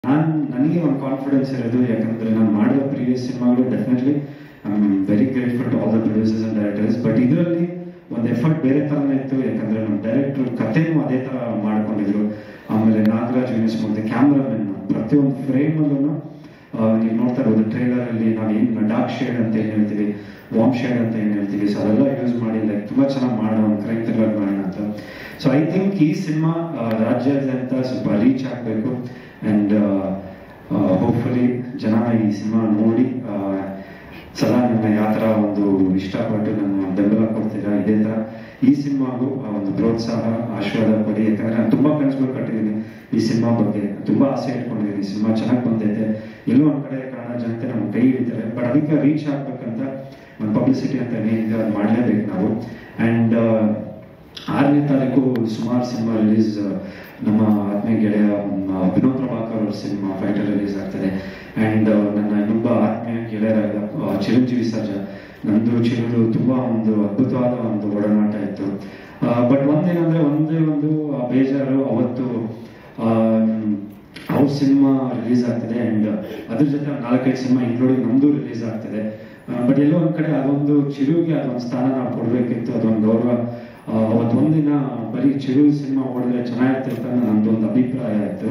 ನಾನು ನನಗೆ ಒಂದು ಕಾನ್ಫಿಡೆನ್ಸ್ ಇರೋದು ಯಾಕಂದ್ರೆ ನಾನು ಮಾಡಿದ ಪ್ರೀವಿಯಸ್ ಸಿನಿಮಾಗಳು definitely I am very grateful to all the producers and directors but ಇದರಲ್ಲಿ ಒಂದು ಎಫರ್ಟ್ ಬೇರೆ ಥರನೇ ಇತ್ತು ಯಾಕಂದ್ರೆ ನಮ್ಮ ಡೈರೆಕ್ಟರ್ ಕಥೆನೂ ಅದೇ ಥರ ಮಾಡ್ಕೊಂಡಿದ್ರು ಆಮೇಲೆ ನಾಗರಾಜ್ ಯೂನಿಸ್ ಮುಂದೆ ಕ್ಯಾಮ್ರಾಮನ್ ಪ್ರತಿಯೊಂದು ಫ್ರೇಮಲ್ಲೂ ನೀವು ನೋಡ್ತಾ ಇರೋದು ಟ್ರೈಲರ್ ಅಲ್ಲಿ ನಾವು ಏನು ಡಾರ್ಕ್ ಶೇಡ್ ಅಂತ ಏನು ಹೇಳ್ತೀವಿ ವಾಮ್ ಶೇಡ್ ಅಂತ ಏನು ಹೇಳ್ತೀವಿ ಸೊ ಅದೆಲ್ಲ ಯೂಸ್ ಮಾಡಿ ಲೈಕ್ ತುಂಬಾ ಚೆನ್ನಾಗಿ ಮಾಡೋಣ ಒಂದು ಕ್ರೈಮ್ ಥ್ರಿಲ್ಲರ್ ಮಾಡೋಣ ಅಂತ ಸೊ ಐ ಥಿಂಕ್ ಈ ಸಿನಿಮಾ ರಾಜ್ಯಾದ್ಯಂತ ಸ್ವಲ್ಪ ರೀಚ್ ಆಗಬೇಕು ಆ್ಯಂಡ್ ಹೋಪ್ಫುಲಿ ಜನ ಈ ಸಿನಿಮಾ ನೋಡಿ ಆ, ಸದಾ ನನ್ನ ಯಾವ ಥರ ಒಂದು ಇಷ್ಟಪಟ್ಟು ನನ್ನ ಬೆಂಬಲ ಕೊಡ್ತೀರಾ ಇದೇ ಥರ ಈ ಸಿನಿಮಾಗೂ ಆ ಒಂದು ಪ್ರೋತ್ಸಾಹ ಆಶೀರ್ವಾದ ಕೊಡಿ ಯಾಕಂದ್ರೆ ನಾನು ತುಂಬಾ ಕನಸುಗಳು ಕಟ್ಟಿದ್ದೀನಿ ಈ ಸಿನಿಮಾ ಬಗ್ಗೆ ತುಂಬಾ ಆಸೆ ಇಟ್ಕೊಂಡಿದ್ದೀನಿ ಸಿನಿಮಾ ಚೆನ್ನಾಗಿ ಬಂದೈತೆ ಎಲ್ಲೋ ಒಂದ್ ಕಡೆ ಕನ್ನಡ ಜನತೆ ನಮ್ಮ ಕೈ ಹಿಡಿತಾರೆ ಬಟ್ ಅದಕ್ಕೆ ರೀಚ್ ಆಗ್ಬೇಕಂತ ಒಂದು ಪಬ್ಲಿಸಿಟಿ ಅಂತ ಏನಿದೆ ಅದು ಮಾಡಲೇಬೇಕು ನಾವು ಆ್ಯಂಡ್ ಆರನೇ ತಾರೀಕು ಸುಮಾರು ಸಿನಿಮಾ ರಿಲೀಸ್ ನಮ್ಮ ಆತ್ಮೀಯ ಗೆಳೆಯ ಮ್, ವಿನೋದ್ ಪ್ರಭಾಕರ್ ಅವ್ರ ಸಿನಿಮಾ ಫೈಟರ್ ರಿಲೀಸ್ ಆಗ್ತದೆ ಆ್ಯಂಡ್ ನನ್ನ ಇನ್ನೊಬ್ಬ ಆತ್ಮೀಯ ಗೆಳೆಯರಾದ ಆ, ಚಿರಂಜೀವಿ ಸರ್ಜಾ ನಂದು ಚಿರು ತುಂಬಾ ಒಂದು ಅದ್ಭುತವಾದ ಒಂದು ಒಡನಾಟ ಇತ್ತು ಬಟ್ ಒಂದೇನಂದ್ರೆ ಒಂದೇ ಒಂದು ಆ, ಬೇಜಾರು ಅವತ್ತು ಅವ್ರ ಸಿನಿಮಾ ರಿಲೀಸ್ ಆಗ್ತದೆ ಅಂಡ್ ಅದ್ರ ಜೊತೆ ಒಂದ್ ನಾಲ್ಕೈದು ಸಿನಿಮಾ ಇನ್ಕ್ಲೂಡಿಂಗ್ ನಮ್ದು ರಿಲೀಸ್ ಆಗ್ತದೆ ಬಟ್ ಎಲ್ಲೋ ಒಂದ್ ಕಡೆ ಅದೊಂದು ಚಿರುಗೆ ಅದೊಂದು ಸ್ಥಾನ ನಾವು ಕೊಡ್ಬೇಕಿತ್ತು ಅದೊಂದು ಗೌರವ ಆ, ಅವತ್ತು ಒಂದಿನ ಬರೀ ಚಿರು ಸಿನಿಮಾ ಓಡಿದ್ರೆ ಚೆನ್ನಾಗಿರ್ತಿತ್ತು ಅನ್ನೋ ನಂದೊಂದು ಅಭಿಪ್ರಾಯ ಆಯ್ತು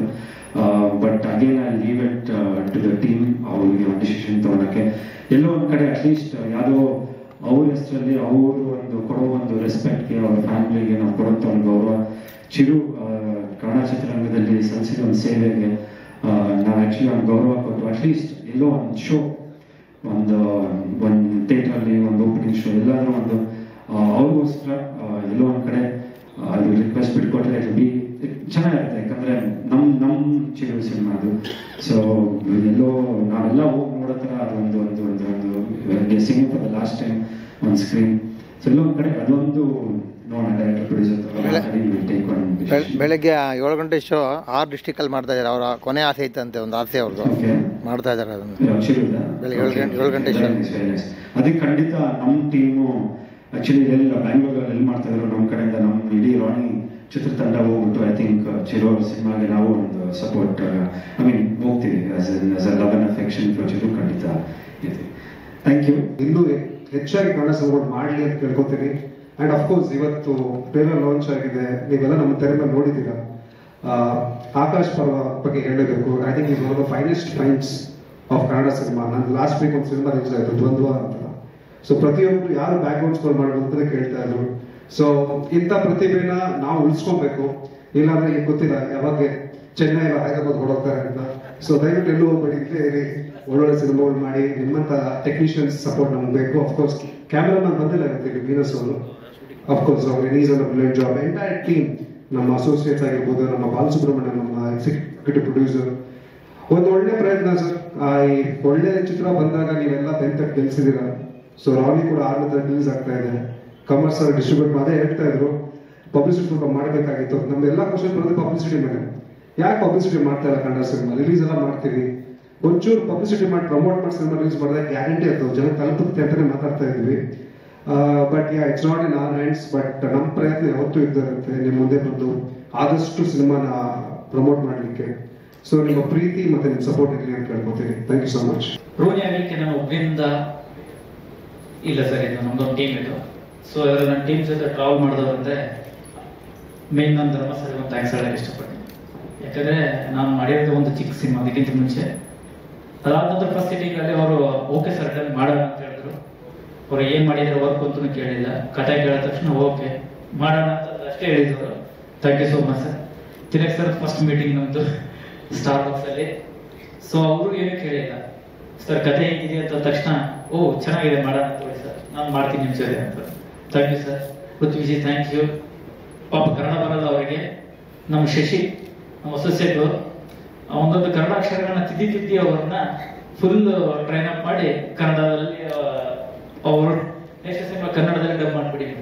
but again I leave it to the team ಅವ್ರಿಗೆ ಒಂದು ಡಿಸಿಷನ್ ತಗೊಳಕ್ಕೆ ಎಲ್ಲೋ ಒಂದ್ ಕಡೆ ಅಟ್ಲೀಸ್ಟ್ ಯಾವುದೋ ಅವ್ರ ಹೆಸರಲ್ಲಿ ಅವರು ಒಂದು ಕೊಡೋ ಒಂದು ರೆಸ್ಪೆಕ್ಟ್ಗೆ ಅವ್ರ ಫ್ಯಾಮಿಲಿಗೆ ನಾವು ಕೊಡುವಂತ ಒಂದು ಗೌರವ ಚಿರು ಆ, ಕನ್ನಡ ಚಿತ್ರರಂಗದಲ್ಲಿ ಸಲ್ಲಿಸಿದ ಒಂದು ಸೇವೆಗೆ ನಾವು ಆಕ್ಚುಲಿ ಒಂದು ಗೌರವ ಕೊಟ್ಟು ಅಟ್ಲೀಸ್ಟ್ ಎಲ್ಲೋ ಒಂದು ಶೋ ಒಂದು ಒಂದು ಥಿಯೇಟ್ರಲ್ಲಿ ಒಂದು ಓಪನಿಂಗ್ ಶೋ ಎಲ್ಲಾದ್ರೂ ಒಂದು ಆ, ಅವ್ರಿಗೋಸ್ಕರ ಆ, ಎಲ್ಲೋ ಒಂದ್ ಕಡೆ ಆ, ಅದು ರಿಕ್ವೆಸ್ಟ್ ಬಿಟ್ಕೊಟ್ರೆ ಇಟ್ ಬಿ ಚೆನ್ನಾಗಿರುತ್ತೆ ಯಾಕಂದ್ರೆ ನಮ್ ನಮ್ ಚಿರು ಸಿನಿಮಾ ಅದು ಸೊ ಎಲ್ಲೋ ನಾವೆಲ್ಲ ಹೋಗಿ ನೋಡೋ ಥರ ಅದೊಂದು ಒಂದು ಒಂದು ಒಂದು guessing for the last time ಒಂದು ಸ್ಕ್ರೀನ್ ಸೊ ಎಲ್ಲೋ ಒಂದ್ ಕಡೆ ಅದೊಂದು ನೋಡೋಣ ಡೈರೆಕ್ಟರ್ ಬೆಳೆ- ಪ್ರೊಡ್ಯೂಸರ್ ಬೆಳಗ್ಗೆ ಏಳು ಗಂಟೆ ಶೋ ಆರು ಡಿಸ್ಟಿಕಲ್ಲಿ ಮಾಡ್ತಾ ಇದ್ದಾರೆ ಅವರ ಕೊನೆ ಆಸೆ ಇತ್ತಂತೆ ಒಂದು ಆಸೆ ಅವ್ರದ್ದು ಓಕೆ ಮಾಡ್ತಾ ಇದ್ದಾರೆ ಅದನ್ನು ಬೆಳಿಗ್ಗೆ ಏಳು ಗಂಟೆ- ಏಳು ಗಂಟೆ show. ಅದಕ್ಕೆ ಖಂಡಿತ ನಮ್ಮ ಟೀಮು ಆಕ್ಚುಲಿ ಎಲ್ಲ ಬ್ಯಾಂಗ್ಳೂರಲ್ಲಿ ಎಲ್ಲಿ ಮಾಡ್ತಾ ಇದ್ರು ನಮ್ಮ ಕಡೆಯಿಂದ ನಮ್ಮ ಇಡೀ ರಾಣಿ ಚಿತ್ರತಂಡ ಹೋಗ್ಬಿಟ್ಟು ಐ ಥಿಂಕ್ ಚಿರೋ ಸಿನಿಮಾಗೆ ನಾವು ಒಂದು ಸಪೋರ್ಟ್ ಐ ಮೀನ್ ಹೋಗ್ತೀವಿ as as a love and affection for Chiru ಖಂಡಿತ ಇದೆ ಥ್ಯಾಂಕ್ ಯು ಇನ್ನೂ ಹೆ- ಹೆಚ್ಚಾಗಿ ಕನ್ನಡ ಸಪೋರ್ಟ್ ಮಾಡಲಿ ಅಂತ ಕೇಳ್ಕೊತೀನಿ ಅಂಡ್ ಅಫ್ಕೋರ್ಸ್ ಇವತ್ತು ಟ್ರೇಲರ್ ಲಾಂಚ್ ಆಗಿದೆ ನೀವೆಲ್ಲ ನಮ್ಮ ತೆರೆ ಮೇಲೆ ನೋಡಿದ್ದೀರಾ ಆ, ಆಕಾಶ್ ಪರ್ವ ಬಗ್ಗೆ ಹೇಳಬೇಕು I think is one of the finest fines of Kannada cinema ನಾನು ಲಾಸ್ಟ್ ವೀಕ್ ಒಂದು ಸಿನಿಮಾ ರಿಲೀಸ್ ಆಯಿತು ದ್ವಂದ್ವ ಅಂತ ಸೊ ಪ್ರತಿಯೊಬ್ಬರು ಯಾರು ಬ್ಯಾಕ್ಗ್ರೌಂಡ್ ಸ್ಕೋರ್ ಮಾಡಬೇಕು ಅಂತ ಕೇಳ್ತಾ ಇದ್ರು ಸೊ ಇಂಥ ಪ್ರತಿಭೆನ ನಾವು ಉಳಿಸ್ಕೊಬೇಕು ಇಲ್ಲಾಂದ್ರೆ ಈಗ ಗೊತ್ತಿಲ್ಲ ಯಾವಾಗ ಚೆನ್ನೈ ಇಲ್ಲ ಹೈದರಾಬಾದ್ ಹೊಡೋಗ್ತಾರೆ ಅಂತ ಸೊ ದಯವಿಟ್ಟು ಎಲ್ಲೂ ಹೋಗ್ಬೇಡಿ ಇಲ್ಲೇ ಇರಿ ಒಳ್ಳೊಳ್ಳೆ ಸಿನಿಮಾಗಳು ಮಾಡಿ ನಿಮ್ಮಂತ ಟೆಕ್ನಿಷಿಯನ್ಸ್ ಸಪೋರ್ಟ್ ನಮ್ಗೆ ಬೇಕು ಅಫ್ಕೋರ್ಸ್ ಕ್ಯಾಮ್ರಾಮನ್ ಬಂದಿಲ್ಲ ಇವತ್ತಿಗೆ ವೀನಸ್ ಅವರು ಅಫ್ಕೋರ್ಸ್ ಅವ್ರು is an brilliant job entire team ನಮ್ಮ ಅಸೋಸಿಯೇಟ್ಸ್ ಆಗಿರ್ಬೋದು ನಮ್ಮ ಬಾಲಸುಬ್ರಹ್ಮಣ್ಯ ನಮ್ಮ ಎಕ್ಸಿಕ್ಯೂಟಿವ್ ಪ್ರೊಡ್ಯೂಸರ್ ಒಂದು ಒಳ್ಳೆ ಪ್ರಯತ್ನ ಸರ್ ಈ ಒಳ್ಳೆ ಚಿತ್ರ ಬಂದಾಗ ನೀವೆಲ್ಲ ಬೆಂತಕ್ಕೆ ಗೆಲ್ಸಿದ್ದೀರಾ ಸೊ ರಾನಿ ಕೂಡ ಆರನೇ ತರ ರಿಲೀಸ್ ಆಗ್ತಾ ಇದೆ ಕಮರ್ಸ್ ಸರ್ ಡಿಸ್ಟ್ರಿಬ್ಯೂಟ್ ಅದೇ ಹೇಳ್ತಾ ಇದ್ರು ಪಬ್ಲಿಸಿಟಿ ಸ್ವಲ್ಪ ಮಾಡಬೇಕಾಗಿತ್ತು ನಮ್ಮೆಲ್ಲ ಕ್ವಶನ್ ಬರೋದು ಪಬ್ಲಿಸಿಟಿ ಮೇಲೆ ಯಾಕೆ ಪಬ್ಲಿಸಿಟಿ ಮಾಡ್ತಾ ಇಲ್ಲ ಕನ್ನಡ ಸಿನಿಮಾ ರಿಲೀಸ್ ಎಲ್ಲ ಮಾಡ್ತೀವಿ ಒಂಚೂರು ಪಬ್ಲಿಸಿಟಿ ಮಾಡಿ ಪ್ರಮೋಟ್ ಮಾಡಿ ಸಿನಿಮಾ ರಿಲೀಸ್ ಮಾಡಿದಾಗ ಗ್ಯಾರಂಟಿ ಅದು ಜನ ತಲುಪುತ್ತೆ ಅಂತಾನೆ ಮಾತಾಡ್ತಾ ಇದ್ವಿ but yeah it's not in our hands but ನಮ್ಮ ಪ್ರಯತ್ನ ಯಾವತ್ತೂ ಇದ್ದಿರುತ್ತೆ ನಿಮ್ಮ ಮುಂದೆ ಬಂದು ಆದಷ್ಟು ಸಿನಿಮಾನ ಪ್ರಮೋಟ್ ಮಾಡಲಿಕ್ಕೆ ಸೊ ನಿಮ್ಮ ಪ್ರೀತಿ ಮತ್ತೆ ನಿಮ್ಮ ಸಪೋರ್ಟ್ ಇರಲಿ ಅಂತ ಕೇಳ್ಕೊತೀನಿ thank you so much Roni ಆಗಲಿಕ್ಕೆ ನಾನು ಒಬ್ಬರಿಂದ ಇಲ್ಲ ಸರ್ ಇದು ನಮ್ದೊಂದು ಟೀಮ್ ಇದು ಸೊ ಇವರು ನನ್ನ ಟೀಮ್ ಜೊತೆ ಟ್ರಾವೆಲ್ ಮಾಡಿದವರು ಅಂದ್ರೆ ಮೇನ್ ನನ್ನ ಧರ್ಮಸ್ಥಳ ಒಂದು ಥ್ಯಾಂಕ್ಸ್ ಹೇಳಕ್ಕೆ ಇಷ್ಟಪಡ್ತೀನಿ ಯಾಕಂದ್ರೆ ನಾನು ಮಾಡಿರೋದು ಒಂದು ಚಿಕ್ಕ ಸಿನಿಮಾ ಅದಕ್ಕಿಂತ ಮುಂಚೆ ಅದಾದ ನಂತರ ಫಸ್ಟ್ ಸಿಟಿಂಗ್ ಅಲ್ಲಿ ಅವರು ಓಕೆ ಸರ್ ಡನ್ ಮಾಡೋಣ ಅಂತ ಹೇಳಿದ್ರು ಅವ್ರು ಏನ್ ಮಾಡಿದ್ರೆ ವರ್ಕ್ ಅಂತೂ ಕೇಳಿಲ್ಲ ಕಥೆ ಕೇಳಿದ ತಕ್ಷಣ ಓಕೆ ಮಾಡೋಣ ಅಂತ ಅಷ್ಟೇ ಹೇಳಿದ್ರು thank you so much sir Tilak sir first meeting ನಮ್ದು ಸ್ಟಾರ್ ಬಾಕ್ಸ್ ಅಲ್ಲಿ ಸೊ ಅವರು ಏನು ಕೇಳಿಲ್ಲ ಸರ್ ಕತೆ ಹೇಗಿದೆ ಅಂತ ತಕ್ಷಣ ಓ ಚೆನ್ನಾಗಿದೆ ಮಾಡೋಣ ಅಂತ ಹೇಳಿ ಸರ್ ನಾನು ಮಾಡ್ತೀನಿ ನಿಮ್ಮ ಜೊತೆ ಅಂತ thank you sir Prithviji thank you ಪಾಪ ಕನ್ನಡ ಬರಲ್ಲ ಅವರಿಗೆ ನಮ್ಮ ಶಶಿ ನಮ್ಮ ಅಸೋಸಿಯೇಟ್ ಒಂದೊಂದು ಕನ್ನಡ ಅಕ್ಷರಗಳನ್ನ ತಿದ್ದಿ ತಿದ್ದಿ ಅವ್ರನ್ನ ಫುಲ್ ಟ್ರೈನ್ ಅಪ್ ಮಾಡಿ ಕನ್ನಡದಲ್ಲಿ ಅವರು ನೆಕ್ಸ್ಟ್ ಸಿನಿಮಾ ಕನ್ನಡದಲ್ಲಿ ಡಬ್ ಮಾಡ್ಬಿಟ್ಟಿದ್ರು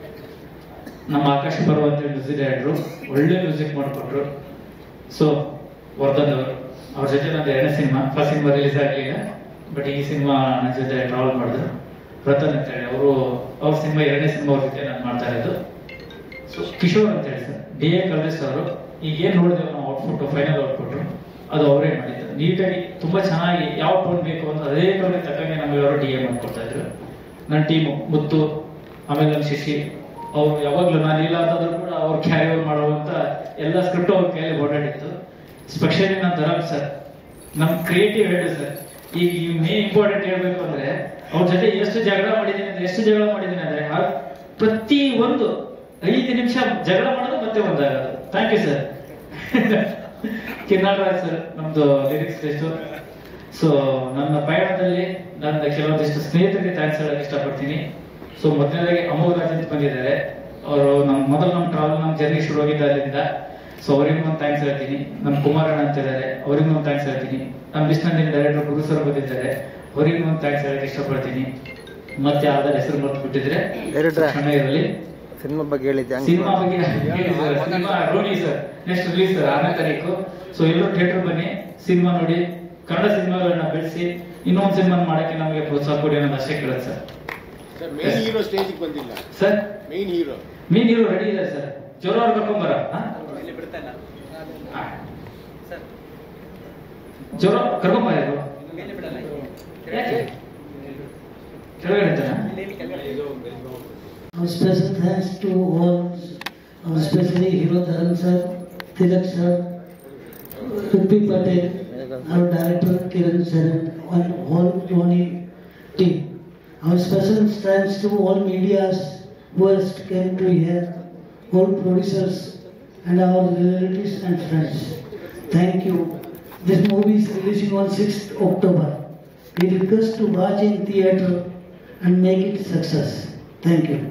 ನಮ್ಮ ಆಕಾಶ ಪರ್ವ ಅಂತ ಮ್ಯೂಸಿಕ್ ಡೈರೆಕ್ಟ್ರು ಒಳ್ಳೆ ಮ್ಯೂಸಿಕ್ ಮಾಡಿಕೊಟ್ರು ಸೊ ವರ್ಧನ್ ಅವರು ಅವ್ರ ಜೊತೆ ನಂದು ಎರಡನೇ ಸಿನಿಮಾ ಫಸ್ಟ್ ಸಿನಿಮಾ ರಿಲೀಸ್ ಆಗಲಿಲ್ಲ ಬಟ್ ಈ ಸಿನಿಮಾ ನನ್ನ ಜೊತೆ ಟ್ರಾವೆಲ್ ಮಾಡಿದ್ರು ರತನ್ ಅಂತ ಹೇಳಿ ಅವರು ಅವ್ರ ಸಿನಿಮಾ ಎರಡನೇ ಸಿನಿಮಾ ಅವ್ರ ಜೊತೆ ನಾನು ಮಾಡ್ತಾ ಇರೋದು ಸೊ ಕಿಶೋರ್ ಅಂತ ಹೇಳಿ ಸರ್ ಡಿ ಎ ಕಲ್ಲೇಶ್ ಅವರು ಈಗ ಏನ್ ನೋಡಿದೇವೆ ನಾವು ಔಟ್ಪುಟ್ ಫೈನಲ್ ಔಟ್ಪುಟ್ ಅದು ಅವರೇ ಮಾಡಿದ್ದು ನೀಟಾಗಿ ತುಂಬಾ ಚೆನ್ನಾಗಿ ಯಾವ ಟೋನ್ ಬೇಕು ಅಂತ ಅದೇ ಟೋನ್ಗೆ ತಕ್ಕಂಗೆ ನಮಗೆ ಅವರು ಡಿ ಎ ಮಾಡ್ಕೊಡ್ತಾ ಇದ್ರು ನನ್ನ ಟೀಮು ಮುತ್ತು ಆಮೇಲೆ ನನ್ನ ಶಿಶಿ ಅವ್ರು ಯಾವಾಗ್ಲೂ ನಾನು ಇಲ್ಲ ಅಂತಂದ್ರೂ ಕೂಡ ಅವ್ರು ಕ್ಯಾರಿ ಓವರ್ ಮಾಡುವಂತ ಎಲ್ಲ ಸ್ಕ್ರಿಪ್ಟ್ ಅವ್ರ ಕೈಯಲ್ಲಿ ಓಡಾಡಿತ್ತು ಸ್ಪೆಷಲಿ ನನ್ನ ಧರಮ್ ಸರ್ ನಮ್ ಕ್ರಿಯೇಟಿವ್ ಹೆಡ್ ಸರ್ ಈಗ ಈ ಮೇನ್ ಇಂಪಾರ್ಟೆಂಟ್ ಹೇಳ್ಬೇಕು ಅಂದ್ರೆ ಅವ್ರ ಜೊತೆ ಎಷ್ಟು ಜಗಳ ಮಾಡಿದ್ದೀನಿ ಅಂದ್ರೆ ಎಷ್ಟು ಜಗಳ ಮಾಡಿದ್ದೀನಿ ಅಂದ್ರೆ ಆ ಪ್ರತಿ ಒಂದು ಐದು ನಿಮಿಷ ಜಗಳ ಮಾಡೋದು ಮತ್ತೆ ಒಂದಾಗೋದು thank you sir Kinnal Raj sir ನಮ್ದು ಲಿರಿಕ್ಸ್ ಟೆಸ್ಟ್ ಸೊ ನನ್ನ ಪಯಣದಲ್ಲಿ ನನ್ನ ಕೆಲವೊಂದಿಷ್ಟು ಸ್ನೇಹಿತರಿಗೆ ಥ್ಯಾಂಕ್ಸ್ ಹೇಳಕ್ ಇಷ್ಟಪಡ್ತೀನಿ ಸೊ ಮೊದಲನೇದಾಗಿ ಅಮೋಘ್ ರಾಜ್ ಅಂತ ಬಂದಿದ್ದಾರೆ ಅವರು ನಮ್ಮ ಮೊದಲು ನಮ್ಮ ಟ್ರಾವೆಲ್ ನಮ್ಮ ಜರ್ನಿ ಶುರು ಆಗಿದ್ದ ಅಲ್ಲಿಂದ ಸೊ ಅವರಿಗೂ ಒಂದು ಥ್ಯಾಂಕ್ಸ್ ಹೇಳ್ತೀನಿ ನಮ್ಮ ಕುಮಾರಣ್ಣ ಅಂತ ಇದ್ದಾರೆ ಅವರಿಗೂ ಒಂದು ಥ್ಯಾಂಕ್ಸ್ ಹೇಳ್ತೀನಿ ನಮ್ಮ ಬಿಸ್ನಂದಿನ ಡೈರೆಕ್ಟರ್ ಗುರು ಸರ್ ಬಂದಿದ್ದಾರೆ ಅವರಿಗೂ ಒಂದು ಥ್ಯಾಂಕ್ಸ್ ಹೇಳಕ್ ಇಷ್ಟಪಡ್ತೀನಿ ಮತ್ತೆ ಯಾವ್ದಾರು ಹೆಸರು ಬರ್ತು ಬಿಟ್ಟಿದ್ರೆ Director. ಕ್ಷಣ ಇರಲಿ ಸಿನಿಮಾ ಬಗ್ಗೆ ಹೇಳಿದ್ದೆ ಸಿನಿಮಾ ಬಗ್ಗೆ ಹೇಳಿ sir cinema Roni sir next release sir ಆರನೇ ತಾರೀಕು ಸೊ ಎಲ್ಲರೂ ಥಿಯೇಟರ್ ಬನ್ನಿ ಸಿನಿಮಾ ನೋಡಿ ಕನ್ನಡ ಸಿನಿಮಾಗಳನ್ನ ಬೆಳೆಸಿ ಇನ್ನೊಂದು ಸಿನಿಮಾ ಮಾಡಕ್ಕೆ ನಮಗೆ ಪ್ರೋತ್ಸಾಹ ಕೊಡಿ ಅನ್ನೋದು ಅಷ್ಟೇ ಕೇಳೋದು ಸರ್ ಸರ್ ಮೇನ್ ಹೀರೋ ಸ್ಟೇಜಿಗೆ ಬಂದಿಲ್ಲ sir main hero mean hero ready ಇದೆ ಸರ್ ಜೋರ ಅವ್ರು ಕರ್ಕೊಂಬರ ಜೋರ ಕರ್ಕೊಂಬರ ಇವರು ಯಾಕೆ ಕೆಳಗಡೆ ಇರ್ತಾನಾ? Our special thanks to all, our especially Hero Dharam sir, Tilak sir, Rupi Patel, our director Kiran sir, and all Dhoni team. Our special thanks to all medias who has came to here, all producers and our relatives and friends. Thank you. This movie is releasing on 6th October. We request to watch in theatre and make it success. Thank you.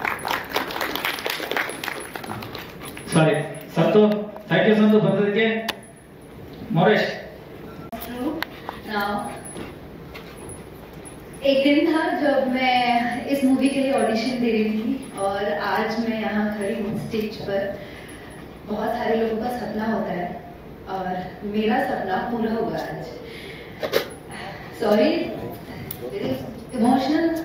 Sorry Santu thank you Santu ಬಂದದಕ್ಕೆ Moresh True. Now, एक दिन था जब मैं इस movie के लिए audition दे रही थी और आज मैं यहाँ खड़ी हूँ स्टेज पर बहुत सारे लोगों का सपना होता है और मेरा सपना पूरा हुआ आज सॉरी इमोशनल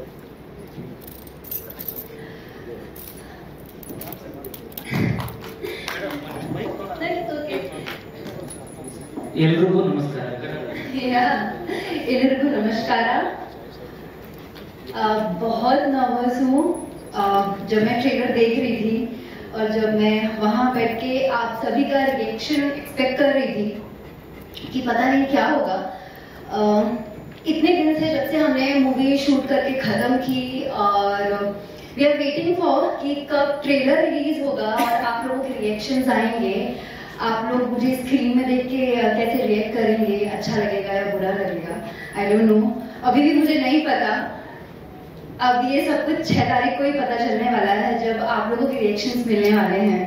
okay. ಎಲ್ರಿಗೂ ನಮಸ್ಕಾರ ಎಲ್ಲರಿಗೂ नमस्कार uh, बहुत नर्वस हूँ uh, जब मैं ट्रेलर देख रही थी और जब मैं वहाँ बैठ के आप सभी का रिएक्शन एक्सपेक्ट कर रही थी कि पता नहीं क्या होगा uh, इतने दिन से जब से हमने मूवी शूट करके खत्म की और वी आर वेटिंग फॉर कि कब ट्रेलर रिलीज होगा और आप लोगों के रिएक्शंस आएंगे आप लोग मुझे स्क्रीन में देख के अ, कैसे रिएक्ट करेंगे अच्छा लगेगा या बुरा लगेगा आई डोंट नो अभी भी मुझे नहीं पता अब ये सब कुछ छह तारीख को ही पता चलने वाला है जब आप लोगों के रिएक्शंस मिलने वाले हैं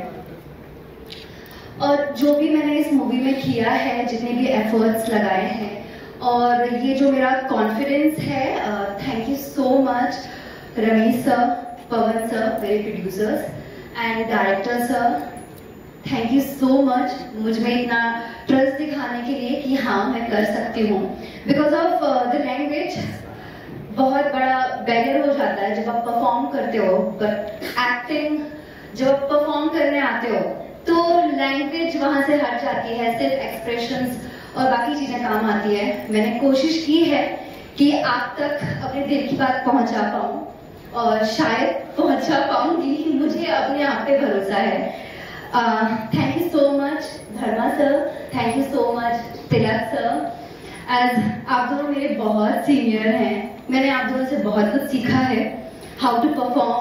और जो भी मैंने इस मूवी में किया है जितने भी एफर्ट्स लगाए हैं और ये जो मेरा कॉन्फिडेंस है thank you so much Ramesh sir Pavan sir मेरे producers and director sir thank you so much मुझ में इतना ट्रस्ट दिखाने के लिए कि हाँ मैं कर सकती हूँ बिकॉज ऑफ द लैंग्वेज बहुत बड़ा बैरियर हो जाता है जब आप परफॉर्म करते हो बट एक्टिंग जब आप परफॉर्म करने आते हो तो लैंग्वेज वहां से हट जाती है सिर्फ एक्सप्रेशंस और बाकी चीजें काम आती है मैंने कोशिश की है कि आप तक अपने दिल की बात पहुंचा पाऊं और शायद पहुंचा पाऊंगी मुझे अपने आप पे भरोसा है thank you so much Dharma sir thank you so much Tilak sir as आप दोनों मेरे बहुत सीनियर हैं मैंने आप दोनों से बहुत कुछ सीखा है हाउ टू परफॉर्म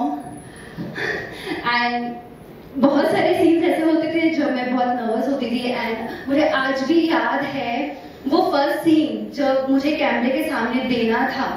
एंड बहुत सारे सीन्स ऐसे होते थे जब मैं बहुत नर्वस होती थी एंड मुझे आज भी याद है वो फर्स्ट सीन जब मुझे कैमरे के सामने देना था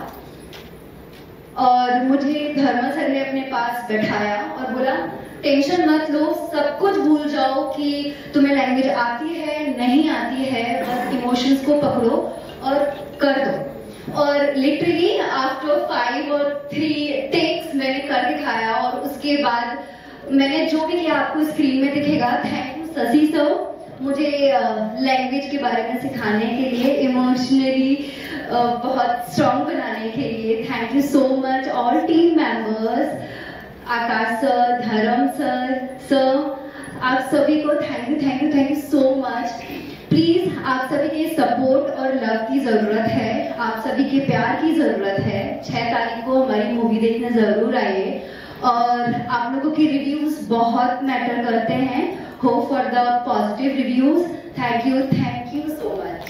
और मुझे धर्मा सर ने अपने पास बैठाया और बोला टेंशन मत लो सब कुछ भूल जाओ कि तुम्हें लैंग्वेज आती है नहीं आती है बस इमोशंस को पकड़ो और कर दो और लिटरली आफ्टर फाइव और थ्री टेक्स मैंने कर दिखाया और उसके बाद मैंने जो भी किया आपको स्क्रीन में दिखेगा थैंक यू शशि सर मुझे लैंग्वेज के बारे में सिखाने के लिए इमोशनली बहुत स्ट्रांग बनाने के लिए thank you so much all team members Akash sir Dharm sir sir आप सभी को thank you thank you thank you so much please आप सभी के सपोर्ट और लव की जरूरत है आप सभी के प्यार की जरूरत है छह तारीख को हमारी मूवी देखने जरूर आइए और आप लोगों की रिव्यूज बहुत मैटर करते हैं hope for the positive reviews thank you thank you so much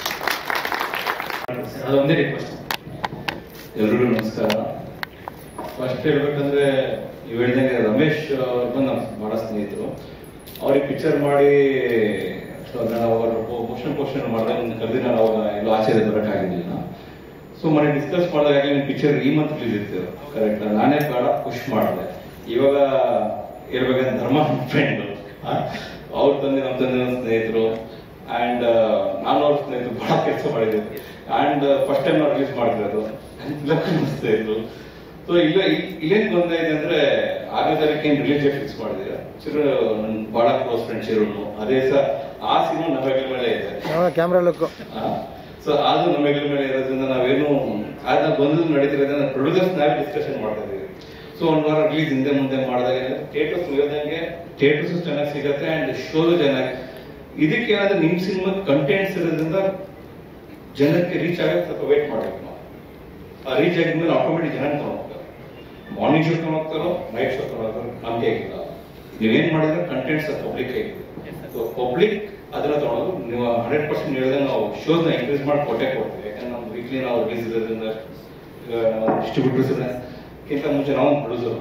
ಅದೊಂದೇ ರಿಕ್ವೆಸ್ಟ್ ಎಲ್ರಿಗೂ ನಮಸ್ಕಾರ ಫಸ್ಟ್ ಹೇಳ್ಬೇಕಂದ್ರೆ ನೀವು ಹೇಳ್ದಂಗೆ ರಮೇಶ್ ಅವ್ರದ್ದು ನಮ್ಮ ಬಹಳ ಸ್ನೇಹಿತರು ಅವ್ರಿಗೆ ಪಿಕ್ಚರ್ ಮಾಡಿ ಸೊ ಅದನ್ನ ಅವ್ರ ಕ್ವಶನ್ ಕ್ವಶನ್ ಮಾಡಿದಾಗ ನನ್ನ ಕರೆದಿ ನಾನು ಅವಾಗ ಎಲ್ಲೋ ಆಚೆ ಬರೋಕ್ಕಾಗಿರ್ಲಿಲ್ಲ ಸೊ ಮನೆ ಡಿಸ್ಕಸ್ ಮಾಡಿದಾಗ ನಿಮ್ಮ ಪಿಕ್ಚರ್ ಈ ಮಂತ್ ರಿಲೀಸ್ ಇತ್ತು ಕರೆಕ್ಟ್ ನಾನೇ ಬೇಡ ಪುಷ್ ಮಾಡಿದೆ ಇವಾಗ ಹೇಳ್ಬೇಕಂದ್ರೆ ಧರ್ಮ ಫ್ರೆಂಡ್ ಅವ್ರ ತಂದೆ ನಮ್ಮ ತಂದೆ ನನ್ನ ಸ್ನೇಹಿತರು ಅಂಡ್ ನಾನು ಅವ್ರ ಸ್ನೇಹಿತರು ಬಹಳ ಕೆಲಸ ಮಾಡಿದ್ದೀನಿ ಅಂಡ್ ಫಸ್ಟ್ ಟೈಮ್ ನಾವು ರಿಲೀಸ್ ಮಾಡ್ತಿರೋದು ಲಕ್ ಅನಿಸ್ತಾ ಇತ್ತು ಸೊ ಇಲ್ಲ ಇಲ್ಲೇನ್ ತೊಂದರೆ ಇದೆ ಅಂದ್ರೆ ಆಗನೇ ತಾರೀಕು ಏನ್ ರಿಲೀಸ್ ಡೇಟ್ ಫಿಕ್ಸ್ ಮಾಡಿದ್ರೆ ಚಿರು ನನ್ ಬಹಳ ಕ್ಲೋಸ್ ಫ್ರೆಂಡ್ ಚಿರುನು ಅದೇ ಸಹ ಆ ಸಿನಿಮಾ ನಮ್ಮ ಹೆಗಲ ಮೇಲೆ ಇದೆ ಕ್ಯಾಮ್ರಾ ಲುಕ್ ಸೊ ಅದು ನಮ್ಮ ಹೆಗಲ ಮೇಲೆ ಇರೋದ್ರಿಂದ ನಾವೇನು ಅದನ್ನ ಬಂದು ನಡೀತಿರೋದ್ರಿಂದ ಪ್ರೊಡ್ಯೂಸರ್ಸ್ ನಾವೇ ಡಿಸ್ಕಷನ್ ಮಾಡ್ತಾ ಇದೀವಿ ಸೊ ಒಂದ್ ವಾರ ರಿಲೀಸ್ ಹಿಂದೆ ಮುಂದೆ ಮಾಡಿದಾಗ ಥಿಯೇಟರ್ಸ್ ಮುಗಿದಂಗೆ ಥಿಯೇಟರ್ಸ್ ಚೆನ್ನಾಗಿ ಸಿಗತ್ತೆ ಅಂಡ್ ಶೋದು ಚೆನ್ನಾಗಿ ಇದಕ್ಕೆ ಏನಾದ್ರೆ ನಿಮ್ ಸಿನಿಮಾ ಕಂಟೆಂಟ್ಸ್ ಇರೋದ್ರಿಂದ ಜನಕ್ಕೆ ರೀಚ್ ಆಗಕ್ಕೆ ಸ್ವಲ್ಪ ವೇಟ್ ಮಾಡ್ಬೇಕು ನಾವು ಆ ರೀಚ್ ಆಗಿದ್ಮೇಲೆ ಆಟೋಮೆಟಿಕ್ ಜನ ತಗೊಂಡ್ತಾರೆ ಮಾರ್ನಿಂಗ್ ಶೋ ತಗೊಂಡ್ತಾರೋ ನೈಟ್ ಶೋ ತಗೊಂಡ್ತಾರೋ ನಮ್ಗೆ ಆಗಿಲ್ಲ ನೀವೇನ್ ಮಾಡಿದ್ರೆ ಕಂಟೆಂಟ್ಸ್ ಪಬ್ಲಿಕ್ ಆಗಿದೆ ಸೊ ಪಬ್ಲಿಕ್ ಅದನ್ನ ತಗೊಳ್ಳೋದು ನೀವು ಹಂಡ್ರೆಡ್ ಪರ್ಸೆಂಟ್ ಹೇಳಿದ್ರೆ ನಾವು ಶೋಸ್ನ ಇನ್ಕ್ರೀಸ್ ಮಾಡಿ ಕೊಟ್ಟೆ ಕೊಡ್ತೀವಿ ಯಾಕಂದ್ರೆ ನಮ್ಮ ವೀಕ್ಲಿ ನಾವು ರಿಲೀಸ್ ಇರೋದ್ರಿಂದ ಡಿಸ್ಟ್ರಿಬ್ಯೂಟರ್ಸ್ ಕಿಂತ ಮುಂಚೆ ನಾವು ಪ್ರೊಡ್ಯೂಸರ್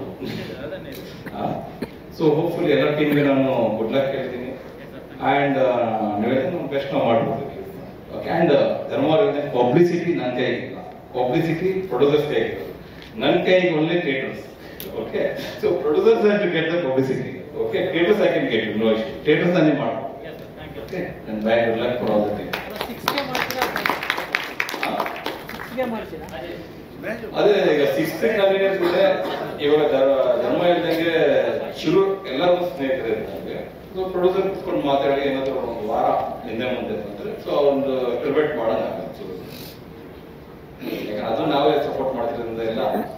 ಸೊ ಹೋಪ್ಫುಲಿ ಎಲ್ಲ ಟೀಮ್ಗೆ ನಾನು ಗುಡ್ ಲಕ್ ಹೇಳ್ತೀನಿ ಅಂಡ್ ನೀವೆಲ್ಲ ನಮ್ಮ ಬೆಸ್ಟ್ ನಾವು ಮಾಡ್ಬೋದು ಓಕೆ ಅಂಡ್ ಧರ್ಮ ಪಬ್ಲಿಸಿಟಿ ನನ್ನ ಕೈಗಿಲ್ಲ ಪಬ್ಲಿಸಿಟಿ ಪ್ರೊಡ್ಯೂಸರ್ಸ್ ಕೈಗಿಲ್ಲ ನನ್ನ ಕೈಗೆ ಒಳ್ಳೆ theatres okay so producers have to get the publicity okay theatres I can get no issue theatres ನಾನೇ ಮಾಡ್ಬೋದು ಓಕೆ ನನ್ನ bag good luck for all the team ಅದೇ ಈಗ ಸಿಕ್ಸ್ತ್ ಕಂಟಿನ್ಯೂಸ್ ಇದೆ ಇವಾಗ ಧರ್ಮ- ಧರ್ಮ ಹೇಳ್ದಂಗೆ ಶುರು ಎಲ್ಲರೂ ಸ್ನೇಹಿತರೆ ನಮಗೆ ಸೊ ಪ್ರೊಡ್ಯೂಸರ್ ಕುತ್ಕೊಂಡು ಮಾತಾಡಿ ಏನಾದ್ರು ಒಂದು ವಾರ ಹಿಂದೆ ಮುಂದೆ ಬಂದ್ರೆ ಸೊ ಒಂದು ಟ್ರಿಬ್ಯೂಟ್ ಮಾಡೋಣ ಅದು ನಾವೇ ಸಪೋರ್ಟ್ ಮಾಡ್ತಿರೋದ್ರಿಂದ ಎಲ್ಲ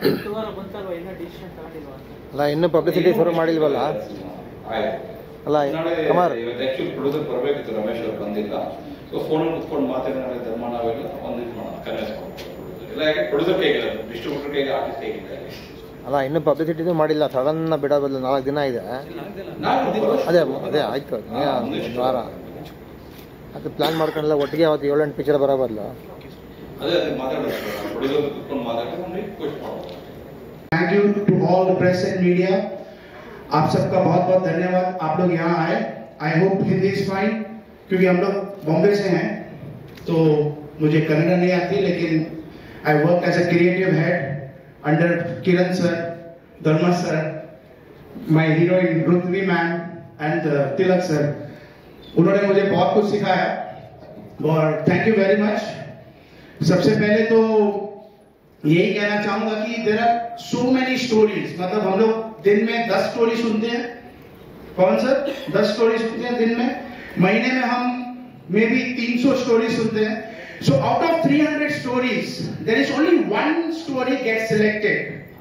ಅಲ್ಲ ಇನ್ನೂ ಪಬ್ಲಿಸಿಟಿ ಶುರು ಮಾಡಿಲ್ವಲ್ಲ ಆಯ್ತು ಅಲ್ಲ ನಾಳೆ ಕುಮಾರ್ ಇವತ್ತು ಆಕ್ಚುಲಿ ಪ್ರೊಡ್ಯೂಸರ್ ಬರಬೇಕಿತ್ತು ರಮೇಶ್ ಅವ್ರು ಬಂದಿಲ್ಲ ಸೊ ಫೋನ್ ಕುತ್ಕೊಂಡು ಮಾತಾಡಿ ನಾಳೆ ಧರ್ಮ ನಾವೆಲ್ಲ ಒಂದು ಇದು ಮಾಡೋಣ ಕನ್ವಿನ್ಸ್ ಮಾಡ್ಕೊಂಡು ಇಲ್ಲ ಯಾಕೆ ಪ್ರೊಡ್ಯೂಸರ್ ಕೈಗೆ ಡಿಸ್ಟ್ರಿಬ್ಯೂಟರ್ ಕೈಗೆ ಆರ್ಟಿಸ್ಟ್ ಕೈಗೆ ಅಲ್ಲ ಇನ್ನೂ ಪಬ್ಲಿಸಿಟಿನೂ ಮಾಡಿಲ್ಲ ಸಡನ್ ಬಿಡೋ ಬದಲು ನಾಲ್ಕು ದಿನ ಇದೆ ನಾನು ಅದೇ ಅದೇ ಆಯ್ತು ಒಂದು ವಾರ ಅದು ಪ್ಲಾನ್ ಮಾಡ್ಕೊಂಡೆಲ್ಲ ಒಟ್ಟಿಗೆ ಅವತ್ತು ಏಳೆಂಟು ಪಿಕ್ಚರ್ ಬರೋ ಬದಲು ಅದೇ ಅದೇ ಮಾತಾಡೋದು ಪ್ರೊಡ್ಯೂಸರ್ ಕುತ್ಕೊಂಡು ಮಾತಾಡಿ ಒಂದು ರಿಕ್ವೆಸ್ಟ್ ಮಾಡೋದು thank you to all the press and media आप सबका बहुत बहुत धन्यवाद आप लोग यहाँ आए I hope Hindi is fine क्योंकि हम लोग बॉम्बे से हैं तो मुझे कन्नड़ नहीं आती लेकिन I work as a creative head under Kiran sir Dharma sir my heroine Rutvi ma'am and Tilak sir उन्होंने मुझे बहुत कुछ सिखाया और थैंक यू वेरी मच सबसे पहले तो यही कहना चाहूंगा कि there are so many stories मतलब हम लोग दिन में दस स्टोरी सुनते हैं कौन सर दस स्टोरी सुनते हैं दिन में महीने में हम मे बी 300 स्टोरी सुनते हैं so out of 300 stories there is only one story get selected